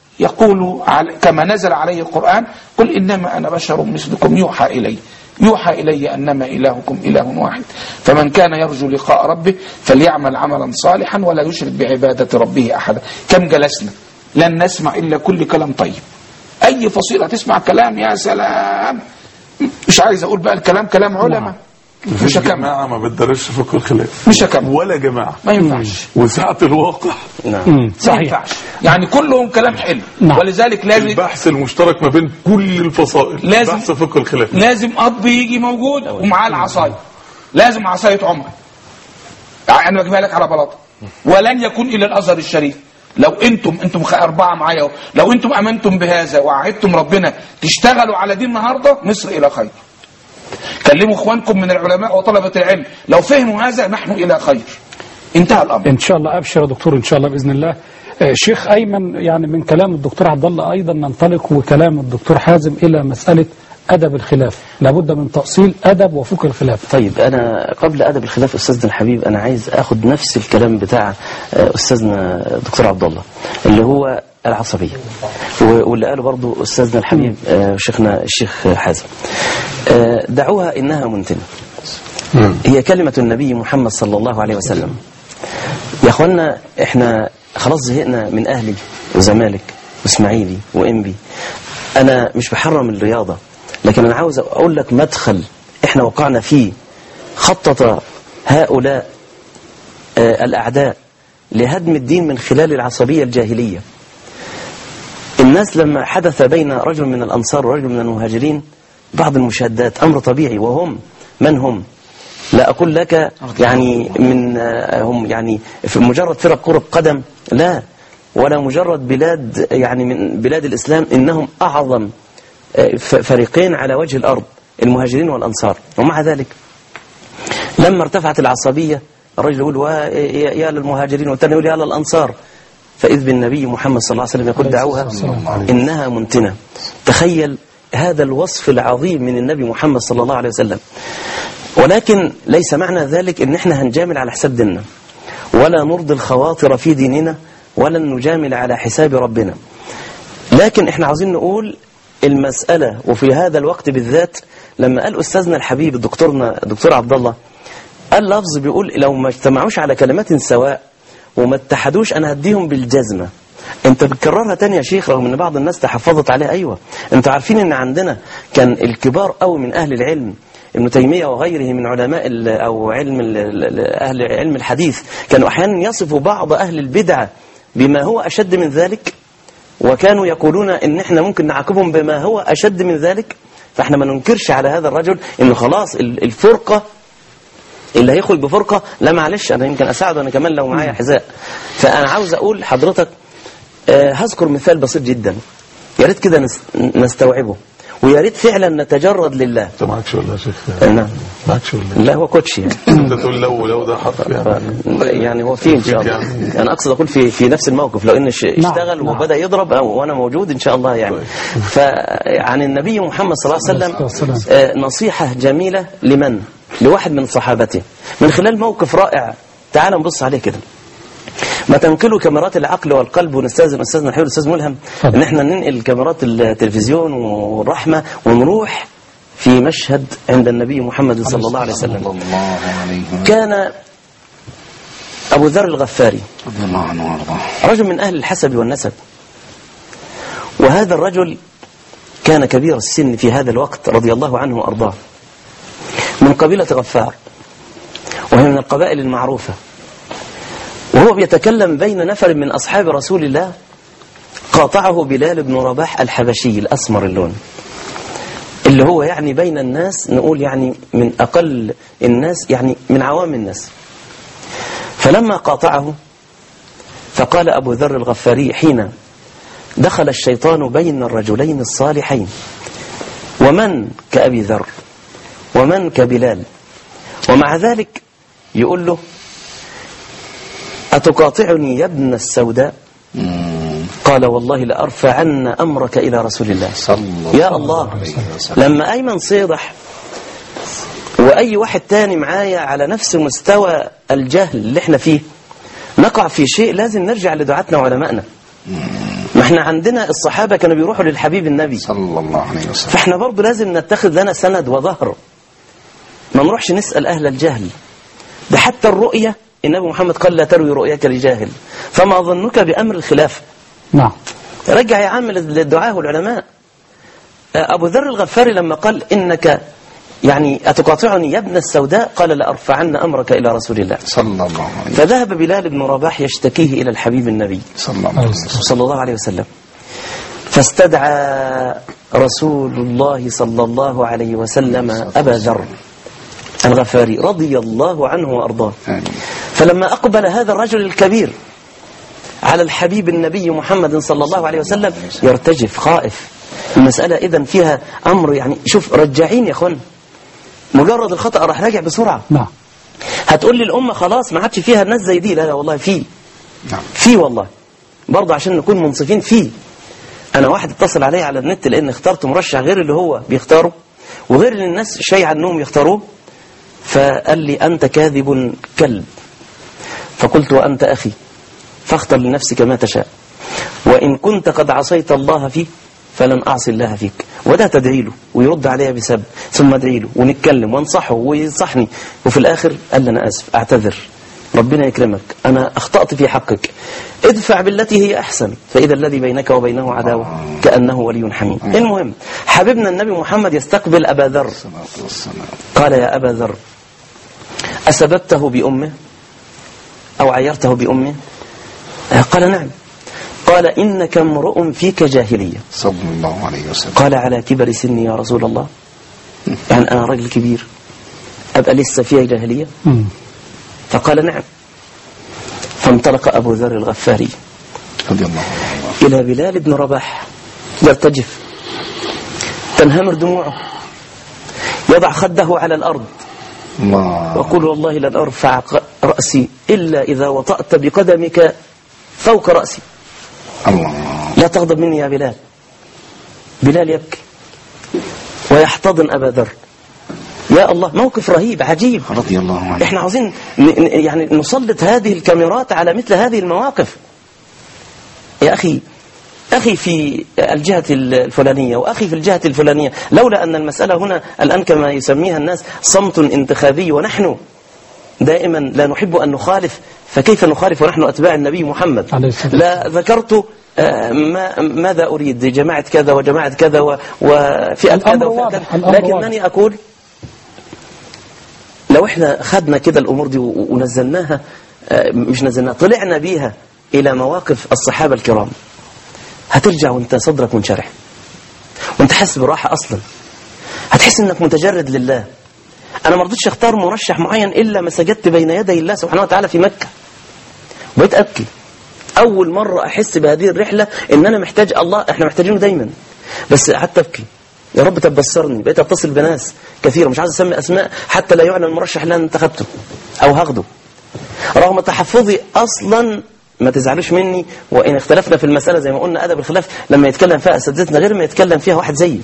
يقول على- كما نزل عليه القرآن قل إنما أنا بشر مثلكم يوحى إلي يوحى إلي أنما إلهكم إله واحد فمن كان يرجو لقاء ربه فليعمل عملا صالحا ولا يشرك بعبادة ربه أحدا كم جلسنا لن نسمع إلا كل كلام طيب أي فصيلة تسمع كلام يا سلام مش عايز أقول بقى الكلام كلام علماء مش هكمل جماعة ما بتدرسش فقه الخلاف مش هكمل ولا جماعة ما ينفعش وساعة الواقع نعم مم. ما صحيح ينفعش يعني كلهم كلام حلو نعم. ولذلك لازم البحث المشترك ما بين كل الفصائل لازم- بحث فقه الخلاف لازم اب يجي موجود ومعاه العصايه لازم عصايه عمر انا بجيبها لك على بلاطه ولن يكون الى الازهر الشريف لو انتم انتم خ- اربعه معايا أهو. لو انتم امنتم بهذا وعدتم ربنا تشتغلوا على دين النهارده مصر الى خير كلموا اخوانكم من العلماء وطلبه العلم لو فهموا هذا نحن الى خير انتهى الامر ان شاء الله ابشر يا دكتور ان شاء الله باذن الله آه، شيخ ايمن يعني من كلام الدكتور عبد الله ايضا ننطلق وكلام الدكتور حازم الى مساله ادب الخلاف لابد من تاصيل ادب وفقه الخلاف طيب أنا قبل أدب الخلاف أستاذنا الحبيب أنا عايز أخد نفس الكلام بتاع آه، أستاذنا دكتور عبد الله اللي هو العصبية و- واللي قاله برضو أستاذنا الحبيب آه، شيخنا الشيخ حازم آه، دعوها إنها منتنة هي كلمة النبي محمد صلى الله عليه وسلم يا أخوانا إحنا خلاص زهقنا من أهلي وزمالك وإسماعيلي وإنبي أنا مش بحرم الرياضة لكن أنا عاوز أقول لك مدخل إحنا وقعنا فيه خطط هؤلاء آه، الأعداء لهدم الدين من خلال العصبية الجاهلية الناس لما حدث بين رجل من الأنصار ورجل من المهاجرين بعض المشادات أمر طبيعي وهم من هم لا أقول لك يعني من آه، هم يعني في مجرد فرق كرة قدم لا ولا مجرد بلاد يعني من بلاد الإسلام إنهم أعظم آه، ف- فريقين على وجه الأرض المهاجرين والأنصار ومع ذلك لما ارتفعت العصبية الرجل يقول وا- يا يا للمهاجرين والثاني يقول يا للأنصار فإذ بالنبي محمد صلى الله عليه وسلم يقول دعوها إنها منتنة تخيل هذا الوصف العظيم من النبي محمد صلى الله عليه وسلم ولكن ليس معنى ذلك ان احنا هنجامل على حساب ديننا ولا نرضي الخواطر في ديننا ولا نجامل على حساب ربنا لكن احنا عاوزين نقول المسألة وفي هذا الوقت بالذات لما قال أستاذنا الحبيب دكتورنا دكتور عبد الله قال لفظ بيقول لو ما اجتمعوش على كلمات سواء وما اتحدوش أنا هديهم بالجزمة انت بتكررها تاني يا شيخ رغم ان بعض الناس تحفظت عليها ايوه انتوا عارفين ان عندنا كان الكبار قوي من اهل العلم ابن تيمية وغيره من علماء ال- أو علم ال- ال- أهل علم الحديث كانوا أحيانا يصفوا بعض أهل البدعة بما هو أشد من ذلك وكانوا يقولون إن إحنا ممكن نعاقبهم بما هو أشد من ذلك فإحنا ما ننكرش على هذا الرجل إنه خلاص ال- الفرقة اللي هيخرج بفرقة لا معلش أنا يمكن أساعده أنا كمان لو معايا حذاء فأنا عاوز أقول لحضرتك آه، هذكر مثال بسيط جدا يا ريت كده نس- نستوعبه ويا ريت فعلا نتجرد لله انت معكش ولا يا شيخ نعم معكش ولا لا هو كوتش يعني انت تقول لو لو ده حرف يعني يعني هو فيه ان شاء الله انا اقصد اقول في في نفس الموقف لو ان ش- اشتغل نعم. وبدا يضرب أو وانا موجود ان شاء الله يعني فعن النبي محمد صلى الله عليه عليه وسلم الصلاة آه، نصيحه جميله لمن لواحد من صحابته من خلال موقف رائع تعال نبص عليه كده ما تنقلوا كاميرات العقل والقلب ونستاذن استاذنا الحبيب الاستاذ ملهم اتفضل. ان احنا ننقل كاميرات التلفزيون والرحمه ونروح في مشهد عند النبي محمد صلى الله عليه وسلم صلى الله عليه وسلم كان أبو ذر الغفاري رضي الله عنه وارضاه رجل من أهل الحسب والنسب وهذا الرجل كان كبير السن في هذا الوقت رضي الله عنه وأرضاه من قبيلة غفار وهي من القبائل المعروفة وهو بيتكلم بين نفر من أصحاب رسول الله قاطعه بلال بن رباح الحبشي الأسمر اللون اللي هو يعني بين الناس نقول يعني من أقل الناس يعني من عوام الناس فلما قاطعه فقال أبو ذر الغفاري حين دخل الشيطان بين الرجلين الصالحين ومن كأبي ذر ومن كبلال ومع ذلك يقول له أتقاطعني يا ابن السوداء مم. قال والله لأرفعن أمرك إلى رسول الله صلى الله يا الله عليه وسلم لما أيمن صيدح وأي واحد تاني معايا على نفس مستوى الجهل اللي احنا فيه نقع في شيء لازم نرجع لدعاتنا وعلمائنا ما احنا عندنا الصحابة كانوا بيروحوا للحبيب النبي صلى الله عليه وسلم فاحنا برضه لازم نتخذ لنا سند وظهر ما نروحش نسأل أهل الجهل ده حتى الرؤية النبي محمد قال لا تروي رؤياك لجاهل فما ظنك بأمر الخلافة نعم رجع يا عم للدعاء والعلماء أبو ذر الغفاري لما قال إنك يعني أتقاطعني يا ابن السوداء قال لأرفعن أمرك إلى رسول الله صلى الله عليه وسلم فذهب بلال بن رباح يشتكيه إلى الحبيب النبي صلى الله عليه وسلم صلى الله عليه وسلم فاستدعى رسول الله صلى الله عليه وسلم أبا ذر الغفاري رضي الله عنه وأرضاه آمين. فلما أقبل هذا الرجل الكبير على الحبيب النبي محمد صلى الله عليه وسلم يرتجف خائف المسألة إذا فيها أمر يعني شوف رجعين يا أخوان مجرد الخطأ راح راجع بسرعة نعم هتقول لي الأمة خلاص ما عادش فيها ناس زي دي لا لا والله في نعم في والله برضه عشان نكون منصفين في أنا واحد اتصل علي على النت لأن اخترت مرشح غير اللي هو بيختاره وغير اللي الناس شايعة أنهم يختاروه فقال لي أنت كاذب كلب فقلت وأنت أخي فاختر لنفسك ما تشاء وإن كنت قد عصيت الله فيه فلن أعصي الله فيك وده تدعي له ويرد عليها بسب ثم ادعي له ونتكلم وانصحه وينصحني وفي الآخر قال لي أنا آسف أعتذر ربنا يكرمك أنا أخطأت في حقك ادفع بالتي هي أحسن فإذا الذي بينك وبينه عداوة كأنه ولي حميم المهم حبيبنا النبي محمد يستقبل أبا ذر الصلاة والسلام قال يا أبا ذر أسببته بأمه أو عيرته بأمه قال نعم قال إنك امرؤ فيك جاهلية صلى الله عليه وسلم قال على كبر سني يا رسول الله يعني أنا رجل كبير أبقى لسه فيها جاهلية مم. فقال نعم فانطلق أبو ذر الغفاري رضي الله عنه إلى بلال بن رباح يرتجف تنهمر دموعه يضع خده على الأرض الله وقل والله لن أرفع ق- رأسي إلا إذا وطأت بقدمك فوق رأسي الله لا تغضب مني يا بلال بلال يبكي ويحتضن أبا ذر يا الله موقف رهيب عجيب رضي الله عنه احنا عاوزين ن- ن- يعني نسلط هذه الكاميرات على مثل هذه المواقف يا أخي أخي في الجهة الفلانية وأخي في الجهة الفلانية لولا أن المسألة هنا الآن كما يسميها الناس صمت انتخابي ونحن دائما لا نحب أن نخالف فكيف نخالف ونحن أتباع النبي محمد عليه الصلاة لا ذكرت آه، ما ماذا أريد جماعة كذا وجماعة كذا و- وفئة كذا الأمر وفئة واضح، كذا الأمر لكنني أقول لو احنا خدنا كده الامور دي و- ونزلناها آه، مش نزلناها طلعنا بيها الى مواقف الصحابه الكرام هترجع وانت صدرك منشرح وانت حاسس براحه اصلا هتحس انك متجرد لله انا ما رضيتش اختار مرشح معين الا ما سجدت بين يدي الله سبحانه وتعالى في مكه بقيت ابكي اول مره احس بهذه الرحله ان انا محتاج الله احنا محتاجينه دايما بس قعدت ابكي يا رب تبصرني بقيت اتصل بناس كثيره مش عايز اسمي اسماء حتى لا يعلن المرشح اللي انا انتخبته او هاخده رغم تحفظي اصلا ما تزعلوش مني وان اختلفنا في المساله زي ما قلنا ادب الخلاف لما يتكلم فيها اساتذتنا غير ما يتكلم فيها واحد زيي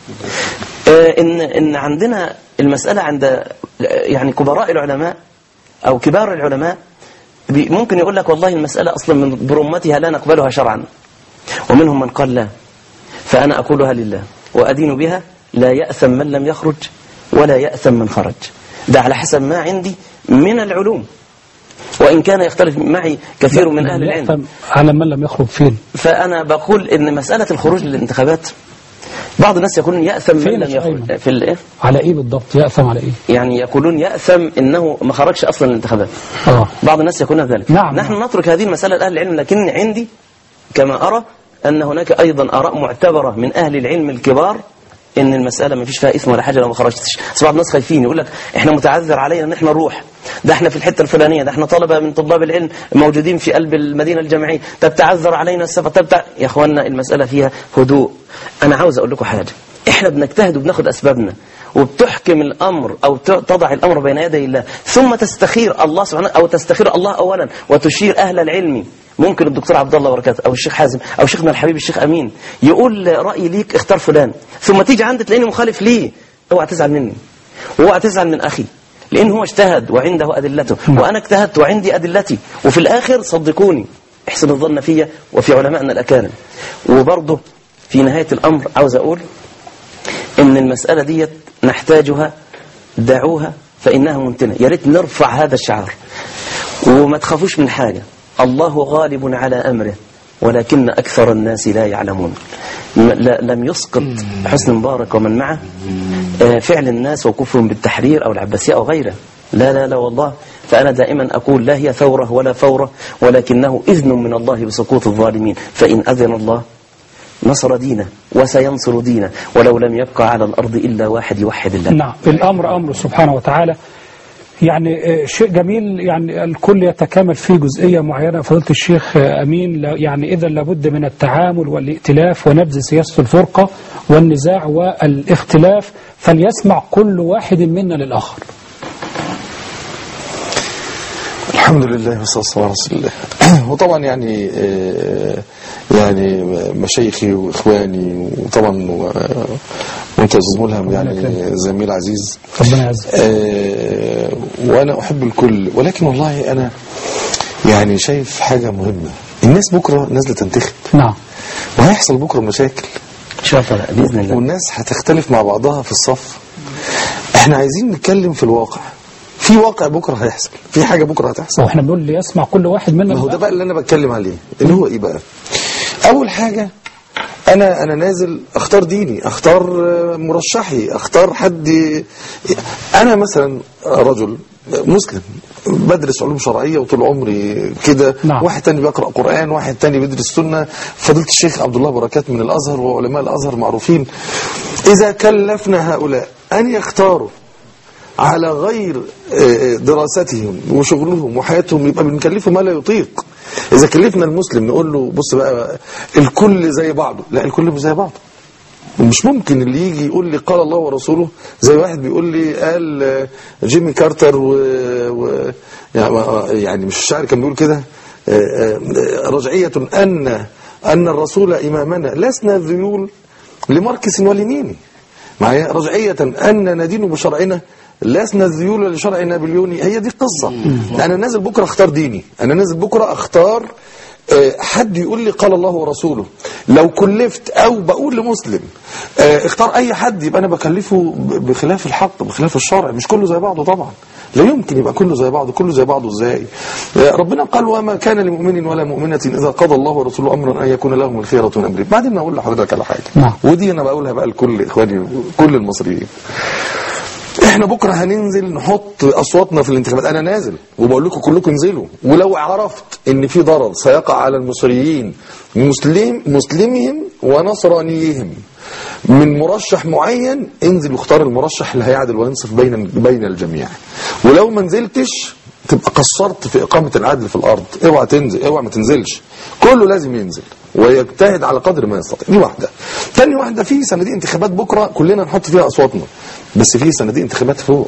آه، ان ان عندنا المساله عند آه، يعني كبراء العلماء او كبار العلماء بي- ممكن يقول لك والله المساله اصلا من برمتها لا نقبلها شرعا ومنهم من قال لا فانا اقولها لله وادين بها لا ياثم من لم يخرج ولا ياثم من خرج ده على حسب ما عندي من العلوم وان كان يختلف معي كثير من اهل العلم يأثم على من لم يخرج فين فانا بقول ان مساله الخروج للانتخابات بعض الناس يقولون ياثم من فين لم يا يخرج أيمن؟ في الايه على ايه بالضبط يأثم على ايه يعني يقولون يأثم انه ما خرجش اصلا الانتخابات اه بعض الناس يقولون ذلك نعم. نحن نترك هذه المسألة لأهل العلم لكن عندي كما أرى أن هناك أيضا آراء معتبرة من أهل العلم الكبار ان المساله ما فيش فيها اسم ولا حاجه لو ما خرجتش بس بعض الناس خايفين يقول لك احنا متعذر علينا ان احنا نروح ده احنا في الحته الفلانيه ده احنا طلبه من طلاب العلم موجودين في قلب المدينه الجامعيه طب تعذر علينا السفر طب تع... يا اخوانا المساله فيها هدوء انا عاوز اقول لكم حاجه احنا بنجتهد وبناخد اسبابنا وبتحكم الامر او ت- تضع الامر بين يدي الله ثم تستخير الله سبحانه او تستخير الله اولا وتشير اهل العلم ممكن الدكتور عبد الله بركات او الشيخ حازم او شيخنا الحبيب الشيخ امين يقول راي ليك اختار فلان ثم تيجي عندي تلاقيني مخالف ليه اوعى تزعل مني واوعى تزعل من اخي لان هو اجتهد وعنده ادلته وانا اجتهدت وعندي ادلتي وفي الاخر صدقوني احسن الظن فيا وفي علمائنا الاكارم وبرضه في نهايه الامر عاوز اقول ان المساله ديت نحتاجها دعوها فانها منتنه يا ريت نرفع هذا الشعار وما تخافوش من حاجه الله غالب على امره ولكن اكثر الناس لا يعلمون م- لا- لم يسقط حسن مبارك ومن معه آه، فعل الناس وكفرهم بالتحرير او العباسيه او غيره لا لا لا والله فأنا دائما أقول لا هي ثورة ولا فورة ولكنه إذن من الله بسقوط الظالمين فإن أذن الله نصر دينه وسينصر دينه ولو لم يبقى على الأرض إلا واحد يوحد الله نعم الأمر أمر سبحانه وتعالى يعني آه، شيء جميل يعني الكل يتكامل في جزئية معينة فضيلة الشيخ آه، أمين لا- يعني إذا لابد من التعامل والائتلاف ونبذ سياسة الفرقة والنزاع والاختلاف فليسمع كل واحد منا للآخر الحمد لله والصلاة والسلام على رسول الله وطبعا يعني آه، يعني مشايخي واخواني وطبعا و- وانت يا استاذ ملهم يعني زميل عزيز ربنا يعزك آه، وانا احب الكل ولكن والله انا يعني شايف حاجه مهمه الناس بكره نازله تنتخب نعم وهيحصل بكره مشاكل إن شاء الله بإذن الله والناس هتختلف مع بعضها في الصف احنا عايزين نتكلم في الواقع في واقع بكره هيحصل في حاجه بكره هتحصل واحنا بنقول ليسمع كل واحد منا ما هو ده للآخر. بقى اللي انا بتكلم عليه اللي هو ايه بقى اول حاجه انا انا نازل اختار ديني اختار آه، مرشحي اختار حد انا مثلا رجل مسلم بدرس علوم شرعيه وطول عمري كده نعم. واحد تاني بيقرا قران واحد تاني بيدرس سنه فضيله الشيخ عبد الله بركات من الازهر وعلماء الازهر معروفين اذا كلفنا هؤلاء ان يختاروا على غير آه، دراستهم وشغلهم وحياتهم يبقى بنكلفه ما لا يطيق إذا كلفنا المسلم نقول له بص بقى الكل زي بعضه لا الكل مش زي بعضه مش ممكن اللي يجي يقول لي قال الله ورسوله زي واحد بيقول لي قال آه، جيمي كارتر و, و يعني, آه، يعني مش الشاعر كان بيقول كده آه، آه، رجعية أن أن الرسول إمامنا لسنا ذيول لماركس ولينين معايا رجعية أن ندين بشرعنا لسنا الذيول لشرع نابليوني هي دي القصة أنا نازل بكرة اختار ديني أنا نازل بكرة اختار آه، حد يقول لي قال الله ورسوله لو كلفت او بقول لمسلم آه، اختار اي حد يبقى انا بكلفه ب- بخلاف الحق بخلاف الشرع مش كله زي بعضه طبعا لا يمكن يبقى كله زي بعضه كله زي بعضه ازاي آه، ربنا قال وما كان لمؤمن ولا مؤمنة اذا قضى الله ورسوله امرا ان يكون لهم الخيرة من امره بعدين اقول لحضرتك على حاجة نعم. ودي انا بقولها بقى لكل اخواني كل المصريين احنا بكره هننزل نحط اصواتنا في الانتخابات انا نازل وبقول لكم كلكم انزلوا ولو عرفت ان في ضرر سيقع على المصريين مسلم مسلمهم ونصرانيهم من مرشح معين انزل واختار المرشح اللي هيعدل وينصف بين بين الجميع ولو ما نزلتش تبقى قصرت في اقامه العدل في الارض اوعى تنزل اوعى ما تنزلش كله لازم ينزل ويجتهد على قدر ما يستطيع دي واحده تاني واحده في صناديق انتخابات بكره كلنا نحط فيها اصواتنا بس في صناديق انتخابات فوق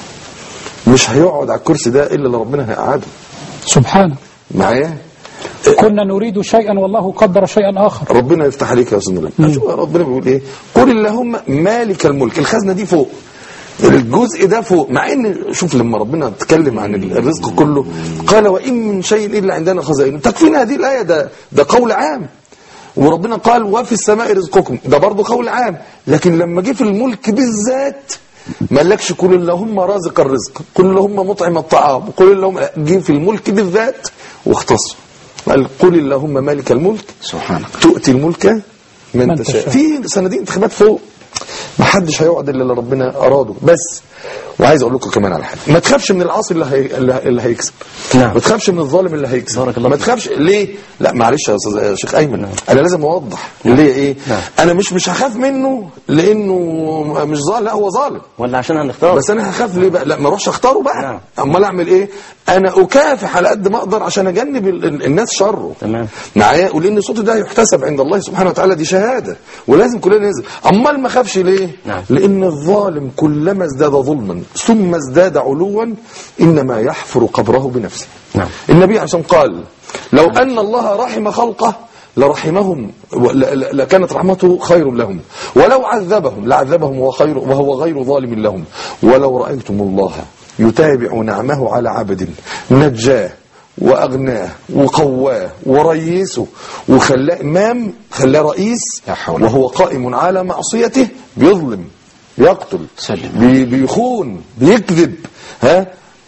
مش هيقعد على الكرسي ده الا اللي ربنا هيقعده سبحانه معايا كنا نريد شيئا والله قدر شيئا آخر ربنا يفتح عليك يا استاذ نورين شوف ربنا بيقول ايه قل اللهم مالك الملك الخزنه دي فوق الجزء ده فوق مع ان شوف لما ربنا اتكلم عن الرزق كله قال وان من شيء الا عندنا خزائن تكفينا هذه الايه ده ده قول عام وربنا قال وفي السماء رزقكم ده برضه قول عام لكن لما جه في الملك بالذات ما قالكش قل اللهم رازق الرزق قل اللهم مطعم الطعام قل اللهم جه في الملك بالذات واختص قال قل اللهم مالك الملك سبحانك تؤتي الملك من من تشاء تشاء. في صناديق انتخابات فوق ما حدش هيقعد الا اللي ربنا اراده بس وعايز اقول لكم كمان على حاجه ما تخافش من العاصي اللي هي... اللي اللي هيكسب نعم. ما تخافش من الظالم اللي هيكسب بارك الله ما فيك. تخافش ليه لا معلش يا استاذ يا شيخ ايمن انا لازم اوضح اللي هي ايه نعم. انا مش مش هخاف منه لانه مش ظالم لا هو ظالم ولا عشان هنختار بس انا هخاف ليه بقى لا ما اروحش اختاره بقى نعم. امال اعمل ايه انا اكافح على قد ما اقدر عشان اجنب ال- ال- الناس شره تمام. معايا ولان صوته ده يحتسب عند الله سبحانه وتعالى دي شهاده ولازم كلنا ننزل امال ما اخافش ليه نعم. لان الظالم كلما ازداد ظلما ثم ازداد علوا انما يحفر قبره بنفسه نعم. النبي عليه الصلاه والسلام قال لو ان الله رحم خلقه لرحمهم و- ل- ل- لكانت رحمته خير لهم ولو عذبهم لعذبهم وهو خير وهو غير ظالم لهم ولو رأيتم الله يتابع نعمه على عبد نجاه وأغناه وقواه وريسه وخلاه إمام خلاه رئيس لا حول وهو قائم على معصيته بيظلم بيقتل سلم. بي- بيخون بيكذب ها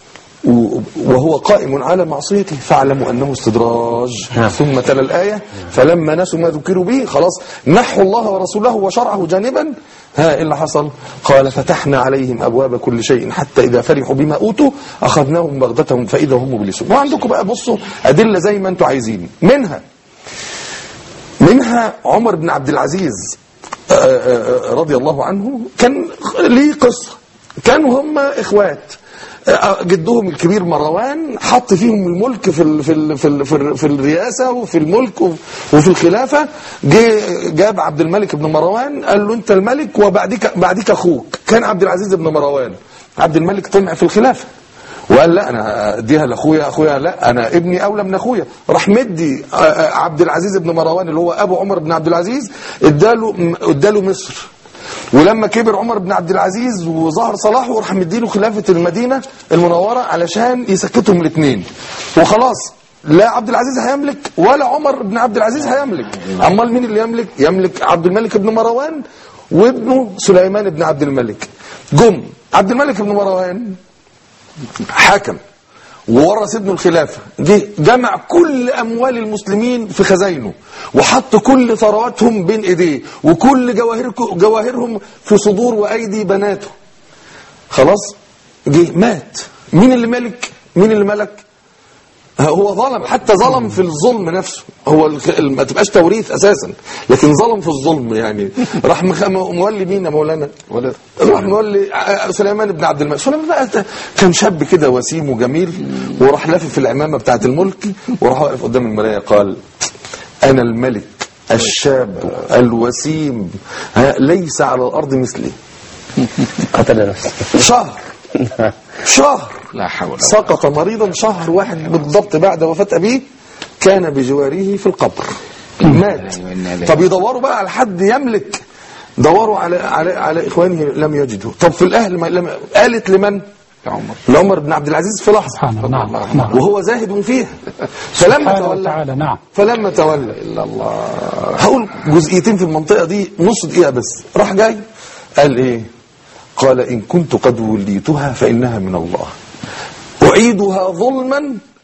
و- وهو قائم على معصيته فاعلموا انه استدراج نعم. ثم تلا الايه فلما نسوا ما ذكروا به خلاص نحوا الله ورسوله وشرعه جانبا ها ايه اللي حصل قال فتحنا عليهم ابواب كل شيء حتى اذا فرحوا بما اوتوا اخذناهم بغتهم فاذا هم مبلسون وعندكم بقى بصوا ادله زي ما انتم عايزين منها منها عمر بن عبد العزيز آه، آه، آه، رضي الله عنه كان ليه قصة كانوا هم إخوات آه، جدهم الكبير مروان حط فيهم الملك في ال في ال في ال في, ال في الرئاسه وفي الملك وف- وفي الخلافه جه جاب عبد الملك بن مروان قال له انت الملك وبعديك بعديك اخوك كان عبد العزيز بن مروان عبد الملك طمع في الخلافه وقال لا انا اديها لاخويا اخويا لا انا ابني اولى من اخويا راح مدي آه، آه، عبد العزيز بن مروان اللي هو ابو عمر بن عبد العزيز اداله م- اداله مصر ولما كبر عمر بن عبد العزيز وظهر صلاحه راح مديله خلافه المدينه المنوره علشان يسكتهم الاثنين وخلاص لا عبد العزيز هيملك ولا عمر بن عبد العزيز هيملك امال مين اللي يملك يملك عبد الملك بن مروان وابنه سليمان بن عبد الملك جم عبد الملك بن مروان حكم وورث ابنه الخلافة جه جمع كل أموال المسلمين في خزاينه وحط كل ثرواتهم بين إيديه وكل جواهر جواهرهم في صدور وأيدي بناته خلاص جه مات مين اللي ملك مين اللي ملك هو ظلم حتى ظلم في الظلم نفسه هو الك- ما تبقاش توريث اساسا لكن ظلم في الظلم يعني راح مخ- مولي مين يا مولانا ولد. راح مولي ع- سليمان بن عبد الملك سليمان بقى ده كان شاب كده وسيم وجميل وراح لافف في العمامه بتاعه الملك وراح واقف قدام المرايه قال انا الملك الشاب الوسيم ها، ليس على الارض مثلي قتل نفسه شهر شهر لا حول ولا سقط مريضا شهر واحد بالضبط بعد وفاة أبيه كان بجواره في القبر مات إنا إليه. طب يدوروا بقى على حد يملك دوروا على على على اخوانه لم يجدوا طب في الاهل ما لم قالت لمن يا عمر لعمر بن عبد العزيز في لحظه سبحان الله نعم نعم وهو زاهد فيها فلما سبحانه تولى وتعالى نعم فلما تولى الا الله هقول جزئيتين في المنطقة دي نص دقيقة بس راح جاي قال ايه قال إن كنت قد وليتها فإنها من الله أعيدها ظلما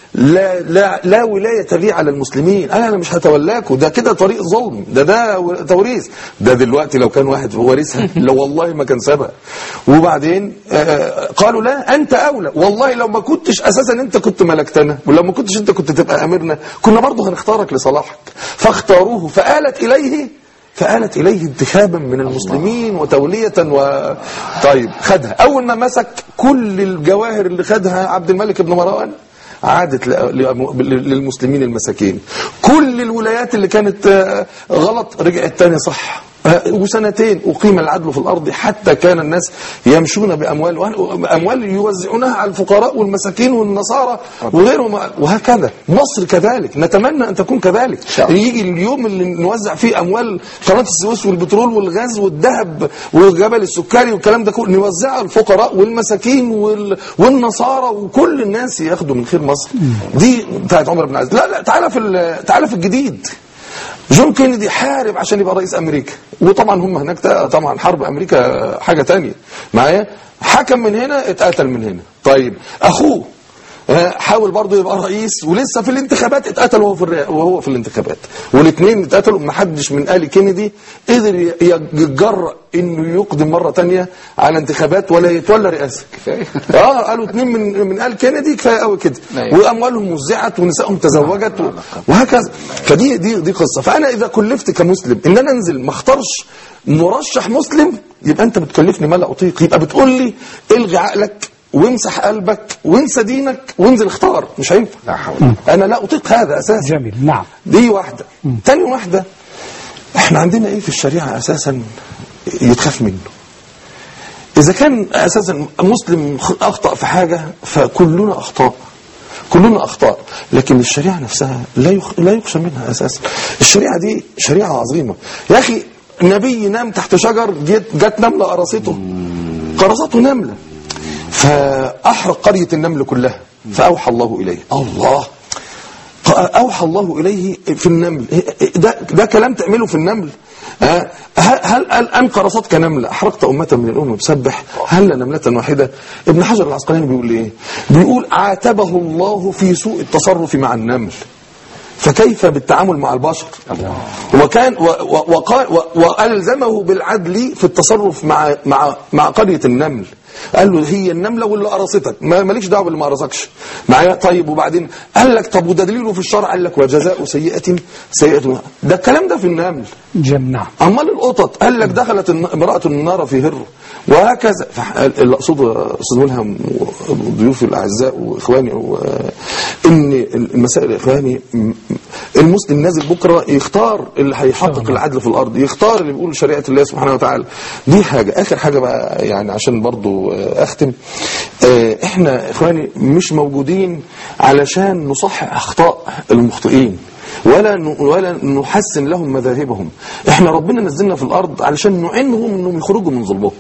لا لا لا ولايه لي على المسلمين انا انا مش هتولاكوا ده كده طريق ظلم ده ده و- توريث ده دلوقتي لو كان واحد وارثها لو والله ما كان سابها وبعدين آه، قالوا لا انت اولى والله لو ما كنتش اساسا انت كنت ملكتنا ولو ما كنتش انت كنت تبقى اميرنا كنا برضه هنختارك لصلاحك فاختاروه فآلت اليه فآلت إليه انتخابا من المسلمين وتولية و... طيب خدها أول ما مسك كل الجواهر اللي خدها عبد الملك بن مروان عادت ل- لأم- للمسلمين المساكين كل الولايات اللي كانت آه، غلط رجعت تاني صح آه، وسنتين أقيم العدل في الأرض حتى كان الناس يمشون بأموال أموال يوزعونها على الفقراء والمساكين والنصارى وغيرهم وهكذا مصر كذلك نتمنى أن تكون كذلك يجي اليوم اللي نوزع فيه أموال قناة السويس والبترول والغاز والذهب وجبل السكري والكلام ده كله نوزعها على الفقراء والمساكين وال... والنصارى وكل الناس ياخدوا من خير مصر دي بتاعت عمر بن عزيز لا لا تعالى في ال- تعالى في الجديد جون كينيدي حارب عشان يبقى رئيس امريكا وطبعا هم هناك تا- طبعا حرب امريكا حاجه تانية معايا حكم من هنا اتقتل من هنا طيب اخوه آه، حاول برضه يبقى رئيس ولسه في الانتخابات اتقتل وهو في الرئ- وهو في الانتخابات والاثنين اتقتلوا ما حدش من ال كينيدي قدر ي- يتجرأ انه يقدم مره تانية على انتخابات ولا يتولى رئاسه اه قالوا اثنين من من ال كينيدي كفايه قوي كده أيوة. واموالهم وزعت ونسائهم تزوجت و- وهكذا فدي دي دي قصه فانا اذا كلفت كمسلم ان انا انزل ما اختارش مرشح مسلم يبقى انت بتكلفني ما لا اطيق يبقى بتقول لي الغي عقلك وامسح قلبك وانسى دينك وانزل اختار مش هينفع لا حول انا لا اطيق هذا اساسا جميل نعم دي واحده تاني واحده احنا عندنا ايه في الشريعه اساسا يتخاف منه اذا كان اساسا مسلم خ- اخطا في حاجه فكلنا اخطاء كلنا اخطاء لكن الشريعه نفسها لا يخ... لا يخشى منها اساسا الشريعه دي شريعه عظيمه يا اخي نبي نام تحت شجر جت, جت نمله قرصته قرصته نمله فاحرق قريه النمل كلها فاوحى الله اليه الله أوحى الله إليه في النمل ده, ده كلام تعمله في النمل آه، هل هل الآن قرصتك نملة أحرقت أمة من الأمم بسبح هل نملة واحدة ابن حجر العسقلاني بيقول إيه بيقول عاتبه الله في سوء التصرف مع النمل فكيف بالتعامل مع البشر وكان و- و- وقال و- والزمه بالعدل في التصرف مع مع مع قريه النمل قال له هي النمله واللي قرصتك ما مالكش دعوه باللي ما قرصكش معايا طيب وبعدين قال لك طب وده دليله في الشرع قال لك وجزاء سيئه سيئه ده الكلام ده في النمل جم نعم امال القطط قال لك دخلت الن- امراه النار في هر وهكذا فح- اللي اقصده استاذ ملهم وضيوفي الاعزاء واخواني و- ان المسائل يا اخواني م- المسلم نازل بكره يختار اللي هيحقق العدل في الارض يختار اللي بيقول شريعه الله سبحانه وتعالى دي حاجه اخر حاجه بقى يعني عشان برضو آه، اختم آه، احنا اخواني مش موجودين علشان نصحح اخطاء المخطئين ولا ن- ولا نحسن لهم مذاهبهم احنا ربنا نزلنا في الارض علشان نعينهم انهم يخرجوا من ظلمهم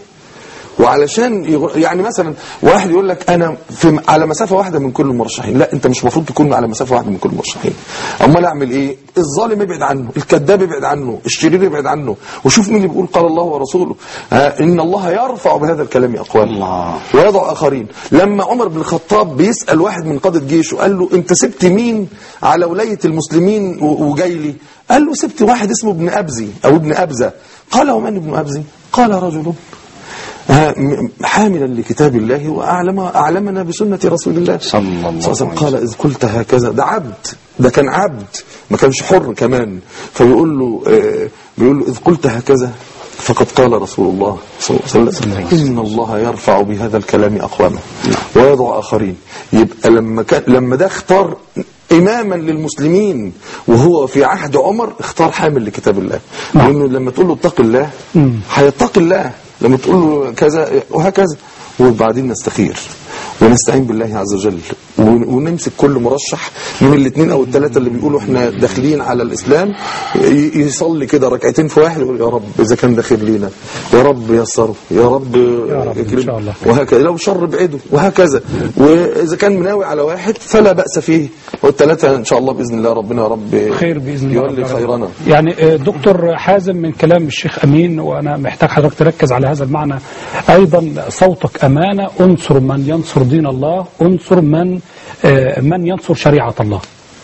وعلشان يغ... يعني مثلا واحد يقول لك انا في على مسافه واحده من كل المرشحين لا انت مش المفروض تكون على مسافه واحده من كل المرشحين امال اعمل ايه الظالم يبعد عنه الكذاب يبعد عنه الشرير يبعد عنه وشوف مين اللي بيقول قال الله ورسوله ها ان الله يرفع بهذا الكلام اقوام الله. ويضع اخرين لما عمر بن الخطاب بيسال واحد من قاده جيشه قال له انت سبت مين على ولايه المسلمين و- وجاي لي قال له سبت واحد اسمه ابن ابزي او ابن ابزه قال ومن ابن ابزي قال رجل آه، م- حاملا لكتاب الله واعلم اعلمنا بسنه رسول الله صلى الله صلى الله عليه وسلم عليه قال اذ قلت هكذا ده عبد ده كان عبد ما كانش حر كمان فبيقول له آه، بيقول له اذ قلت هكذا فقد قال رسول الله صلى الله عليه وسلم ان الله يرفع بهذا الكلام اقواما ويضع اخرين يبقى لما كان لما ده اختار اماما للمسلمين وهو في عهد عمر اختار حامل لكتاب الله لانه لما تقول له اتق الله هيتقي الله لما تقول له كذا وهكذا وبعدين نستخير ونستعين بالله عز وجل ون- ونمسك كل مرشح من الاثنين او الثلاثه اللي بيقولوا احنا داخلين على الاسلام ي- يصلي كده ركعتين في واحد يقول يا رب اذا كان داخل لينا يا رب يسره يا رب رب إن اكرمه. شاء الله. وهكذا لو شر بعده وهكذا واذا كان مناوي على واحد فلا باس فيه والثلاثه ان شاء الله باذن الله ربنا يا رب خير باذن الله يولي رب العالمين. خيرنا يعني آه، دكتور حازم من كلام الشيخ امين وانا محتاج حضرتك تركز على هذا المعنى ايضا صوتك امانه انصر من ينصر دين الله انصر من آه، من ينصر شريعة الله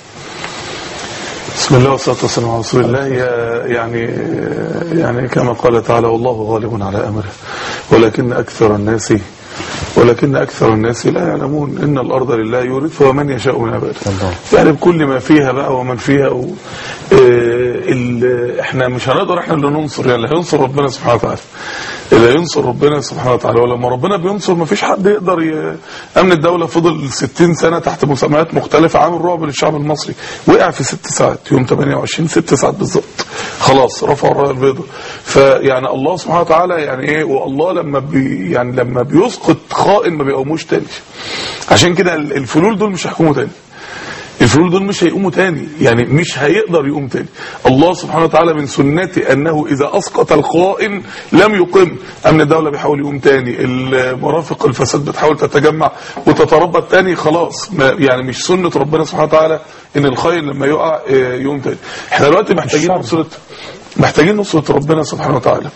بسم الله والصلاة والسلام على رسول الله يا- يعني يعني كما قال تعالى والله غالب على أمره ولكن أكثر الناس ولكن أكثر الناس لا يعلمون إن الأرض لله يورثها من يشاء من عباده يعني بكل ما فيها بقى ومن فيها و... آه، ال... احنا مش هنقدر احنا اللي ننصر يعني اللي هينصر ربنا سبحانه وتعالى اللي هينصر ربنا سبحانه وتعالى ولما ربنا بينصر ما فيش حد يقدر ي... امن الدولة فضل 60 سنة تحت مسميات مختلفة عامل رعب للشعب المصري وقع في ست ساعات يوم 28 ست ساعات بالظبط خلاص رفع الرايه البيضاء فيعني الله سبحانه وتعالى يعني ايه والله لما بي يعني لما بيسقط خائن ما بيقوموش تاني عشان كده ال- الفلول دول مش هيحكموا تاني الفلول دول مش هيقوموا تاني يعني مش هيقدر يقوم تاني الله سبحانه وتعالى من سنته انه اذا اسقط الخائن لم يقم امن الدوله بيحاول يقوم تاني المرافق الفساد بتحاول تتجمع وتتربط تاني خلاص ما يعني مش سنه ربنا سبحانه وتعالى ان الخائن لما يقع آه، يقوم تاني احنا دلوقتي محتاجين الشر. نصره محتاجين نصره ربنا سبحانه وتعالى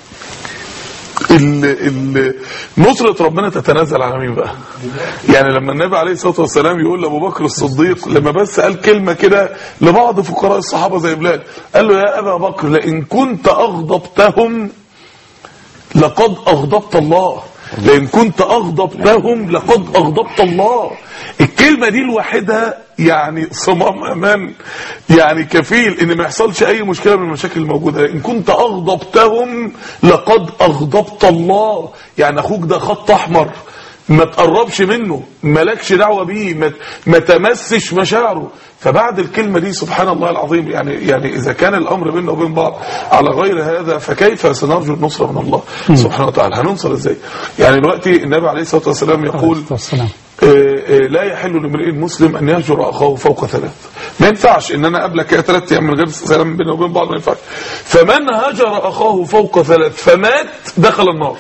ال ال نصرة ربنا تتنازل على مين بقى يعني لما النبي عليه الصلاة والسلام يقول لأبو بكر الصديق لما بس قال كلمة كده لبعض فقراء الصحابة زي بلال قال له يا أبا بكر لئن كنت أغضبتهم لقد أغضبت الله لئن كنت أغضبتهم لقد أغضبت الله الكلمة دي لوحدها يعني صمام أمان يعني كفيل إن ما يحصلش أي مشكلة من المشاكل الموجودة إن كنت أغضبتهم لقد أغضبت الله يعني أخوك ده خط أحمر ما تقربش منه مالكش دعوة بيه ما, ما تمسش مشاعره فبعد الكلمة دي سبحان الله العظيم يعني يعني إذا كان الأمر بيننا وبين بعض على غير هذا فكيف سنرجو النصرة من الله سبحانه وتعالى هننصر إزاي يعني دلوقتي النبي عليه الصلاة والسلام يقول والسلام آه، آه، لا يحل لامرئ مسلم ان يهجر اخاه فوق ثلاث ما ينفعش ان انا اقابلك كده ثلاث ايام من غير سلام بيننا وبين بعض ما ينفعش فمن هجر اخاه فوق ثلاث فمات دخل النار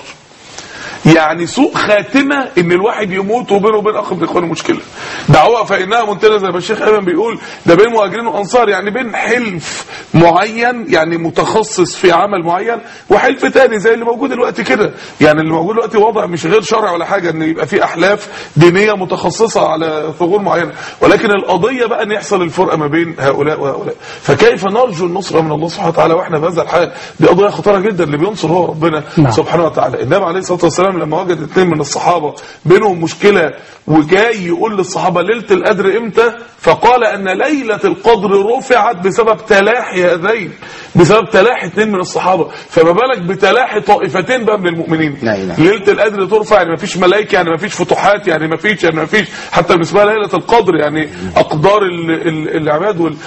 يعني سوء خاتمه ان الواحد يموت وبينه وبين اخ من اخوانه مشكله دعوه فانها منتهيه زي ما الشيخ ايمن بيقول ده بين مهاجرين وانصار يعني بين حلف معين يعني متخصص في عمل معين وحلف تاني زي اللي موجود دلوقتي كده يعني اللي موجود دلوقتي وضع مش غير شرعي ولا حاجه ان يبقى في احلاف دينيه متخصصه على ثغور معينه ولكن القضيه بقى ان يحصل الفرقه ما بين هؤلاء وهؤلاء فكيف نرجو النصره من الله سبحانه وتعالى واحنا بهذا الحال دي قضيه خطيره جدا اللي بينصر هو ربنا نعم. سبحانه وتعالى النبي عليه الصلاه والسلام لما وجد اثنين من الصحابه بينهم مشكله وجاي يقول للصحابه ليله القدر امتى فقال ان ليله القدر رفعت بسبب تلاحي هذين بسبب تلاحي اثنين من الصحابه فما بالك بتلاحي طائفتين بقى من المؤمنين لا إله. ليله القدر ترفع يعني ما فيش ملائكه يعني ما فيش فتوحات يعني ما فيش يعني ما فيش حتى بالنسبه لها ليله القدر يعني اقدار ال ال العباد وال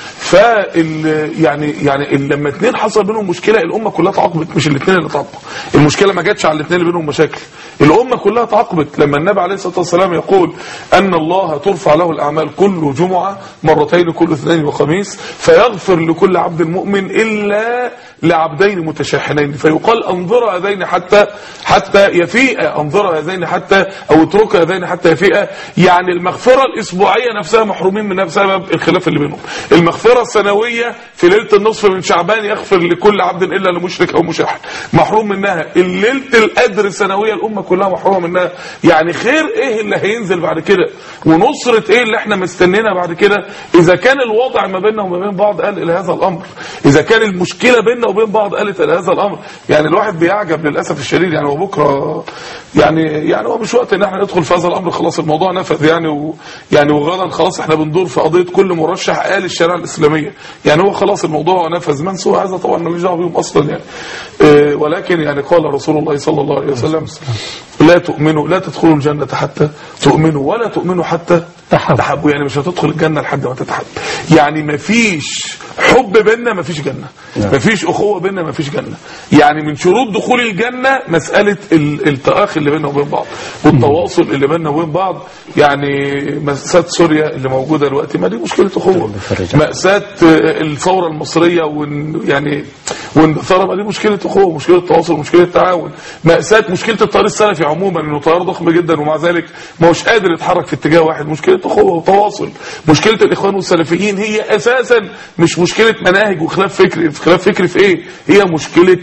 فال يعني يعني ال- لما اثنين حصل بينهم مشكله الامه كلها تعاقبت مش الاثنين اللي تعاقبوا المشكله ما جاتش على الاثنين اللي بينهم مشاكل الامه كلها تعاقبت لما النبي عليه الصلاه والسلام يقول ان الله ترفع له الاعمال كل جمعه مرتين كل اثنين وخميس فيغفر لكل عبد مؤمن الا لعبدين متشاحنين فيقال انظر هذين حتى حتى يفيء انظر هذين حتى او اترك هذين حتى يفيء يعني المغفره الاسبوعيه نفسها محرومين منها بسبب الخلاف اللي بينهم المغفره السنويه في ليله النصف من شعبان يغفر لكل عبد الا لمشرك او مشاحن محروم منها ليله القدر السنويه الامه كلها محرومه منها يعني خير ايه اللي هينزل بعد كده ونصره ايه اللي احنا مستنينا بعد كده اذا كان الوضع ما بيننا وما بين بعض قال الى هذا الامر اذا كان المشكله بيننا وبين بعض قالت الى هذا الامر يعني الواحد بيعجب للاسف الشديد يعني وبكره يعني يعني هو مش وقت ان احنا ندخل في هذا الامر خلاص الموضوع نفذ يعني و يعني وغدا خلاص احنا بندور في قضيه كل مرشح قال الشريعه الاسلاميه يعني هو خلاص الموضوع نفذ من سوى هذا طبعا ماليش دعوه بيهم اصلا يعني آه، ولكن يعني قال رسول الله صلى الله عليه وسلم لا تؤمنوا لا تدخلوا الجنه حتى تؤمنوا ولا تؤمنوا حتى تحب. تحبوا يعني مش هتدخل الجنه لحد ما تتحب يعني مفيش حب بيننا مفيش جنه مفيش اخوه بيننا مفيش جنه يعني من شروط دخول الجنه مساله ال- التآخي اللي بيننا وبين بعض والتواصل اللي بيننا وبين بعض يعني مأساة سوريا اللي موجوده دلوقتي ما دي مشكله اخوه مأساة آه، الثوره المصريه وإن يعني واندثار ما دي مشكله اخوه مشكله تواصل مشكله تعاون مأساة مشكله التيار السلفي عموما انه تيار ضخم جدا ومع ذلك ما هوش قادر يتحرك في اتجاه واحد مشكله اخوه وتواصل مشكله الاخوان والسلفيين هي اساسا مش مشكله مناهج وخلاف فكري خلاف فكري في ايه هي مشكله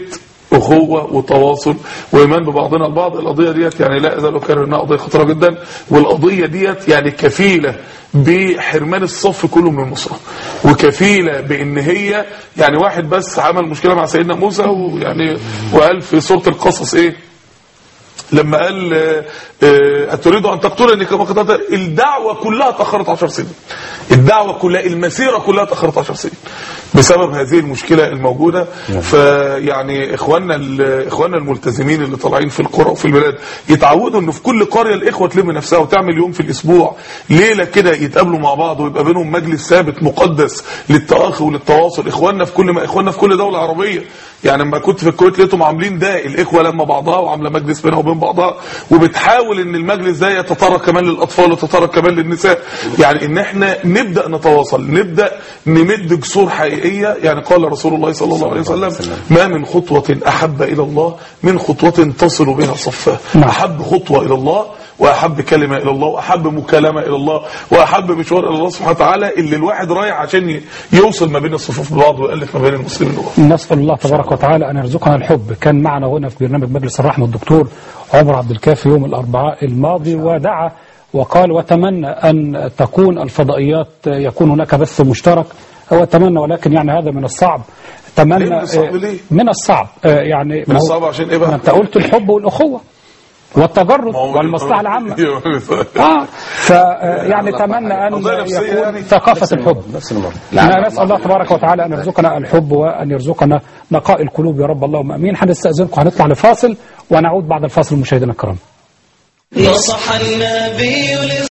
اخوه وتواصل وايمان ببعضنا البعض القضيه ديت يعني لا ازال اكرر انها قضيه خطيره جدا والقضيه ديت يعني كفيله بحرمان الصف كله من مصر وكفيله بان هي يعني واحد بس عمل مشكله مع سيدنا موسى ويعني وقال في سوره القصص ايه لما قال آه، آه، أتريد أن تقتلني كما قتلت الدعوة كلها تأخرت عشر سنين الدعوة كلها المسيرة كلها تأخرت عشر سنين بسبب هذه المشكلة الموجودة فيعني إخواننا ال- إخواننا الملتزمين اللي طالعين في القرى وفي البلاد يتعودوا إنه في كل قرية الإخوة تلم نفسها وتعمل يوم في الأسبوع ليلة كده يتقابلوا مع بعض ويبقى بينهم مجلس ثابت مقدس للتآخي وللتواصل إخواننا في كل ما إخواننا في كل دولة عربية يعني لما كنت في الكويت لقيتهم عاملين ده الاخوه لما بعضها وعامله مجلس بينها وبين بعضها وبتحاول ان المجلس ده يتطرق كمان للاطفال ويتطرق كمان للنساء يعني ان احنا نبدا نتواصل نبدا نمد جسور حقيقيه يعني قال رسول الله صلى الله عليه وسلم ما من خطوه احب الى الله من خطوه تصل بها صفاه نعم. احب خطوه الى الله واحب كلمه الى الله واحب مكالمه الى الله واحب مشوار الى الله سبحانه وتعالى اللي الواحد رايح عشان ي- يوصل ما بين الصفوف ببعض ويالف ما بين المسلمين وبعض نسأل الله تبارك وتعالى أن يرزقنا الحب كان معنا هنا في برنامج مجلس الرحمة الدكتور عمر عبد الكافي يوم الأربعاء الماضي ودعا وقال وتمنى أن تكون الفضائيات يكون هناك بث مشترك هو تمنى ولكن يعني هذا من الصعب تمنى ليه من الصعب آه، ليه؟ من الصعب آه، يعني من ما هو- الصعب عشان ايه بقى؟ ما انت قلت الحب والأخوة والتجرد ما هو- والمصلحة العامة اه ف يعني تمنى ان قضية نفسية يكون يعني. ثقافة الحب نفس المرة أنا نسأل الله تبارك وتعالى أن يرزقنا الحب وأن يرزقنا نقاء القلوب يا رب اللهم أمين هنستأذنكم هنطلع لفاصل ونعود بعد الفاصل مشاهدينا الكرام نصح النبي